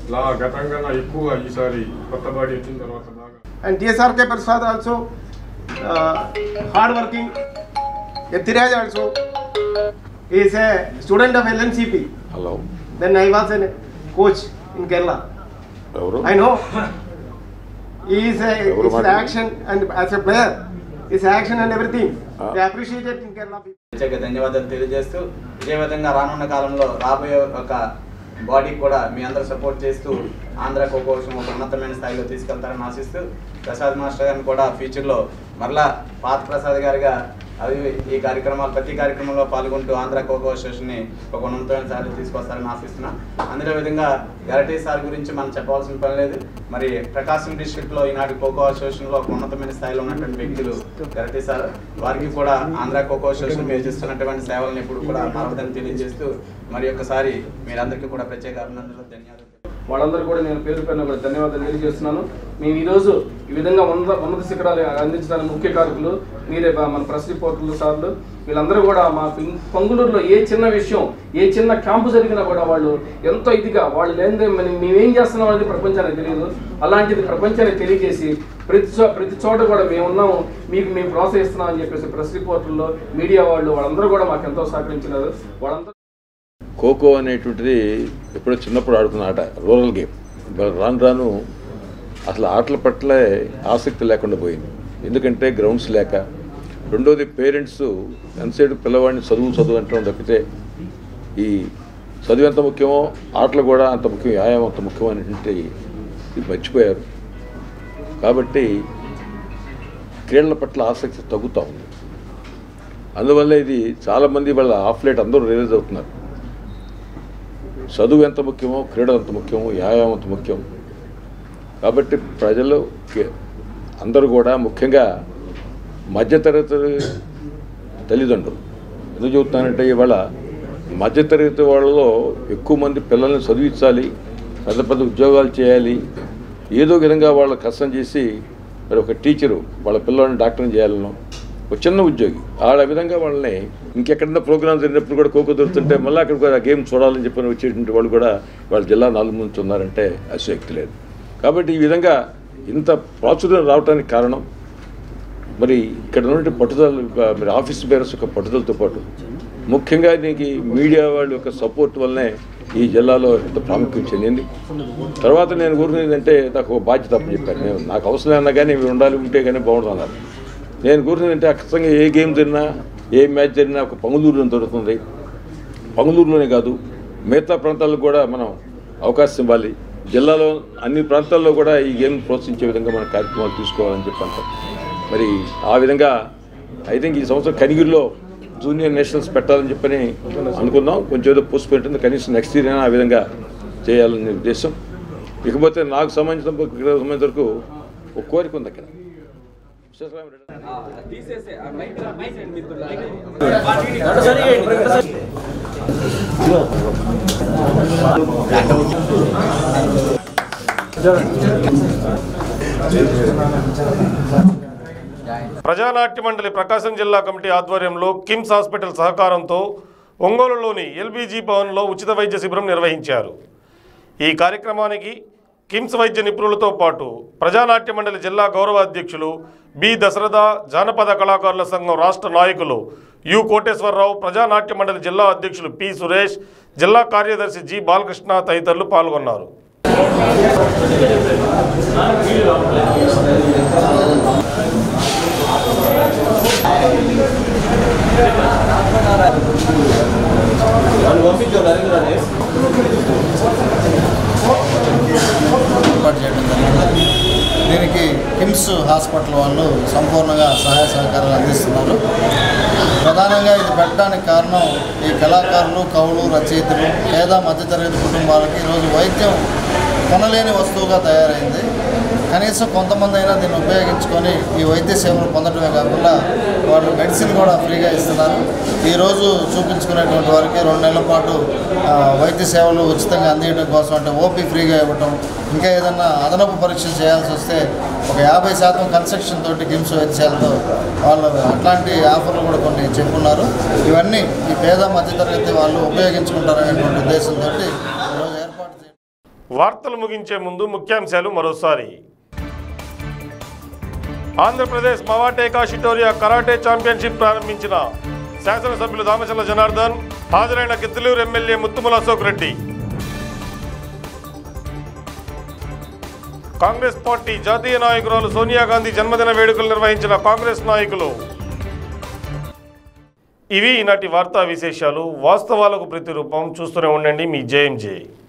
లా గతంగా ఎక్కువ ఈసారి కొత్త బాడీ వచ్చిన తర్వాత బాగా And TSRK Prasad also uh, hard working. Yathiraj also he is a student of LNCP. Hello Then I was a coach in Kerala. ఎవరు I know. He is a ఎవరు his మాట్లాడు- action and as a player, his action and everything. They appreciate it in Kerala people. ప్రత్యేక ధన్యవాదాలు తెలియజేస్తూ ఇదే విధంగా రానున్న కాలంలో రాబోయే ఒక బాడీకి కూడా మీ అందరూ సపోర్ట్ చేస్తూ ఆంధ్ర కోసం ఒక ఉన్నతమైన స్థాయిలో తీసుకెళ్తారని ఆశిస్తూ ప్రసాద్ మాస్టర్ గారిని కూడా ఫ్యూచర్లో మరలా పాత ప్రసాద్ గారిగా అవి ఈ కార్యక్రమాలు ప్రతి కార్యక్రమంలో పాల్గొంటూ ఆంధ్ర కోకో అసోసియేషన్ని ఒక ఉన్నతమైన స్థాయిలో తీసుకొస్తారని ఆశిస్తున్నాం అందులో విధంగా గరటీ సార్ గురించి మనం చెప్పాల్సిన పని లేదు మరి ప్రకాశం డిస్ట్రిక్ట్లో ఈనాటి కోకో అసోసియేషన్లో ఒక ఉన్నతమైన స్థాయిలో ఉన్నటువంటి వ్యక్తులు గరటీ సార్ వారికి కూడా ఆంధ్ర కోకో అసోసియేషన్ మీరు చేస్తున్నటువంటి సేవలను ఇప్పుడు కూడా మరవదని తెలియజేస్తూ మరి ఒక్కసారి మీరందరికీ కూడా ప్రత్యేక అభినందనలు ధన్యవాదాలు వాళ్ళందరూ కూడా నేను పేరు పేరున కూడా ధన్యవాదాలు తెలియజేస్తున్నాను మేము ఈరోజు ఈ విధంగా ఉన్నత ఉన్నత శిఖరాలు అందించడానికి ముఖ్య కారకులు మీరే బా- మన ప్రెస్ రిపోర్టర్లు సార్లు వీళ్ళందరూ కూడా మా పిం- పొంగులూరులో ఏ చిన్న విషయం ఏ చిన్న క్యాంపు జరిగినా కూడా వాళ్ళు ఎంతో ఇదిగా వాళ్ళు లేనిదే మనం మేమేం చేస్తున్నాం అనేది ప్రపంచానికి తెలియదు అలాంటిది ప్రపంచానికి తెలియజేసి ప్రతి చో ప్రతి చోట కూడా మేము ఉన్నాము మీకు మేము ప్రోత్సహిస్తున్నాం అని చెప్పేసి ప్రెస్ రిపోర్టర్లు మీడియా వాళ్ళు వాళ్ళందరూ కూడా మాకు ఎంతో సహకరించినారు వాళ్ళందరూ ఖోఖో అనేటువంటిది ఎప్పుడో చిన్నప్పుడు ఆడుతున్న ఆట రూరల్ గేమ్ ఇవాళ రాను రాను అసలు ఆటల పట్ల ఆసక్తి లేకుండా పోయింది ఎందుకంటే గ్రౌండ్స్ లేక రెండోది పేరెంట్స్ ఎంతసేపు పిల్లవాడిని చదువు చదువు అంటాం తప్పితే ఈ చదువు ఎంత ముఖ్యమో ఆటలు కూడా అంత ముఖ్యం వ్యాయామం అంత ముఖ్యం అనేటువంటి ఇది మర్చిపోయారు కాబట్టి క్రీడల పట్ల ఆసక్తి తగ్గుతూ ఉంది అందువల్ల ఇది చాలామంది వాళ్ళ ఆఫ్లైట్ అందరూ రిలీజ్ అవుతున్నారు చదువు ఎంత ముఖ్యమో క్రీడలు ఎంత ముఖ్యమో వ్యాయామం ఎంత ముఖ్యం కాబట్టి ప్రజలు కే- అందరూ కూడా ముఖ్యంగా మధ్యతరగతి తల్లిదండ్రులు ఎందుకు చెబుతున్నానంటే ఇవాళ మధ్యతరగతి వాళ్ళలో ఎక్కువ మంది పిల్లల్ని చదివించాలి పెద్ద పెద్ద ఉద్యోగాలు చేయాలి ఏదో విధంగా వాళ్ళ కష్టం చేసి మరి ఒక టీచరు వాళ్ళ పిల్లల్ని డాక్టర్ని చేయాలను ఒక చిన్న ఉద్యోగి ఆ విధంగా వాళ్ళని ఇంకెక్కడన్నా ప్రోగ్రామ్ జరిగినప్పుడు కూడా ఖోఖో దొరుకుతుంటే మళ్ళీ అక్కడ కూడా గేమ్ చూడాలని చెప్పని వచ్చేటువంటి వాళ్ళు కూడా వాళ్ళ జిల్లా నాలుగు నుంచి ఉన్నారంటే అశక్తి లేదు కాబట్టి ఈ విధంగా ఇంత ప్రాచుర్యం రావడానికి కారణం మరి ఇక్కడ నుండి పట్టుదల మరి ఆఫీస్ బేరస్ యొక్క పట్టుదలతో పాటు ముఖ్యంగా దీనికి మీడియా వాళ్ళ యొక్క సపోర్ట్ వల్లనే ఈ జిల్లాలో ఎంత ప్రాముఖ్యం చెందింది తర్వాత నేను కోరుకునేది ఏంటంటే నాకు ఒక బాధ్యత అప్పని చెప్పాను నేను నాకు అవసరం అన్నా కానీ ఇవి ఉండాలి ఉంటే కానీ బాగుంటుంది అన్నారు నేను కోరుకునేది అంటే ఖచ్చితంగా ఏ గేమ్ జరిగినా ఏ మ్యాచ్ జరిగినా ఒక పంగులూరులో దొరుకుతుంది పంగులూరులోనే కాదు మిగతా ప్రాంతాలకు కూడా మనం అవకాశం ఇవ్వాలి జిల్లాలో అన్ని ప్రాంతాల్లో కూడా ఈ గేమ్ ప్రోత్సహించే విధంగా మన కార్యక్రమాలు తీసుకోవాలని చెప్పి అంటాం మరి ఆ విధంగా ఐ థింక్ ఈ సంవత్సరం కనిగిరిలో జూనియర్ నేషనల్స్ పెట్టాలని చెప్పని అనుకున్నాం కొంచెం ఏదో పోస్ట్ పెట్టింది కనీసం నెక్స్ట్ ఇయర్ అయినా ఆ విధంగా చేయాలనే ఉద్దేశం ఇకపోతే నాకు సంబంధించిన క్రీడలకు సంబంధించిన వరకు ఒక కోరిక ఉంది అక్కడ ప్రజానాట్య మండలి ప్రకాశం జిల్లా కమిటీ ఆధ్వర్యంలో కిమ్స్ హాస్పిటల్ సహకారంతో ఒంగోలులోని ఎల్బీజీ భవన్లో ఉచిత వైద్య శిబిరం నిర్వహించారు ఈ కార్యక్రమానికి కిమ్స్ వైద్య నిపుణులతో పాటు ప్రజానాట్య మండలి జిల్లా గౌరవ అధ్యక్షులు బి దశరథ జానపద కళాకారుల సంఘం రాష్ట్ర నాయకులు యు కోటేశ్వరరావు ప్రజానాట్య మండలి జిల్లా అధ్యక్షులు పి సురేష్ జిల్లా కార్యదర్శి జి బాలకృష్ణ తదితరులు పాల్గొన్నారు ఏర్పాటు చేయడం జరిగింది దీనికి కిమ్స్ హాస్పిటల్ వాళ్ళు సంపూర్ణంగా సహాయ సహకారాలు అందిస్తున్నారు ప్రధానంగా ఇది పెట్టడానికి కారణం ఈ కళాకారులు కవులు రచయితలు పేద మధ్యతరగతి కుటుంబాలకి ఈరోజు వైద్యం కొనలేని వస్తువుగా తయారైంది కనీసం కొంతమంది అయినా దీన్ని ఉపయోగించుకొని ఈ వైద్య సేవలు పొందడమే కాకుండా వాళ్ళు మెడిసిన్ కూడా ఫ్రీగా ఇస్తున్నారు ఈరోజు చూపించుకునేటువంటి వారికి రెండు నెలల పాటు ఆ, వైద్య సేవలు ఉచితంగా అందించడం కోసం అంటే ఓపీ ఫ్రీగా ఇవ్వటం ఇంకా ఏదన్నా అదనపు పరీక్షలు చేయాల్సి వస్తే ఒక యాభై శాతం కన్స్ట్రక్షన్ తోటి కిమ్స్ వైద్యశాలతో వాళ్ళు అట్లాంటి ఆఫర్లు కూడా కొన్ని చెప్పున్నారు ఇవన్నీ ఈ పేద మధ్యతరగతి వాళ్ళు ఉపయోగించుకుంటారనేటువంటి ఉద్దేశంతో ఈరోజు ఏర్పాటు వార్తలు ముగించే ముందు ముఖ్యాంశాలు మరోసారి ఆంధ్రప్రదేశ్ మవాటేకా షిటోరియా కరాటే ఛాంపియన్షిప్ ప్రారంభించిన శాసనసభ్యులు దామచల్ల జనార్దన్ హాజరైన గిద్దలూరు ఎమ్మెల్యే ముత్తుముల అశోక్ రెడ్డి కాంగ్రెస్ పార్టీ జాతీయ నాయకురాలు సోనియా గాంధీ జన్మదిన వేడుకలు నిర్వహించిన కాంగ్రెస్ నాయకులు ఇవి ఈనాటి వార్తా విశేషాలు వాస్తవాలకు ప్రతిరూపం చూస్తూనే ఉండండి మీ జేఎంజే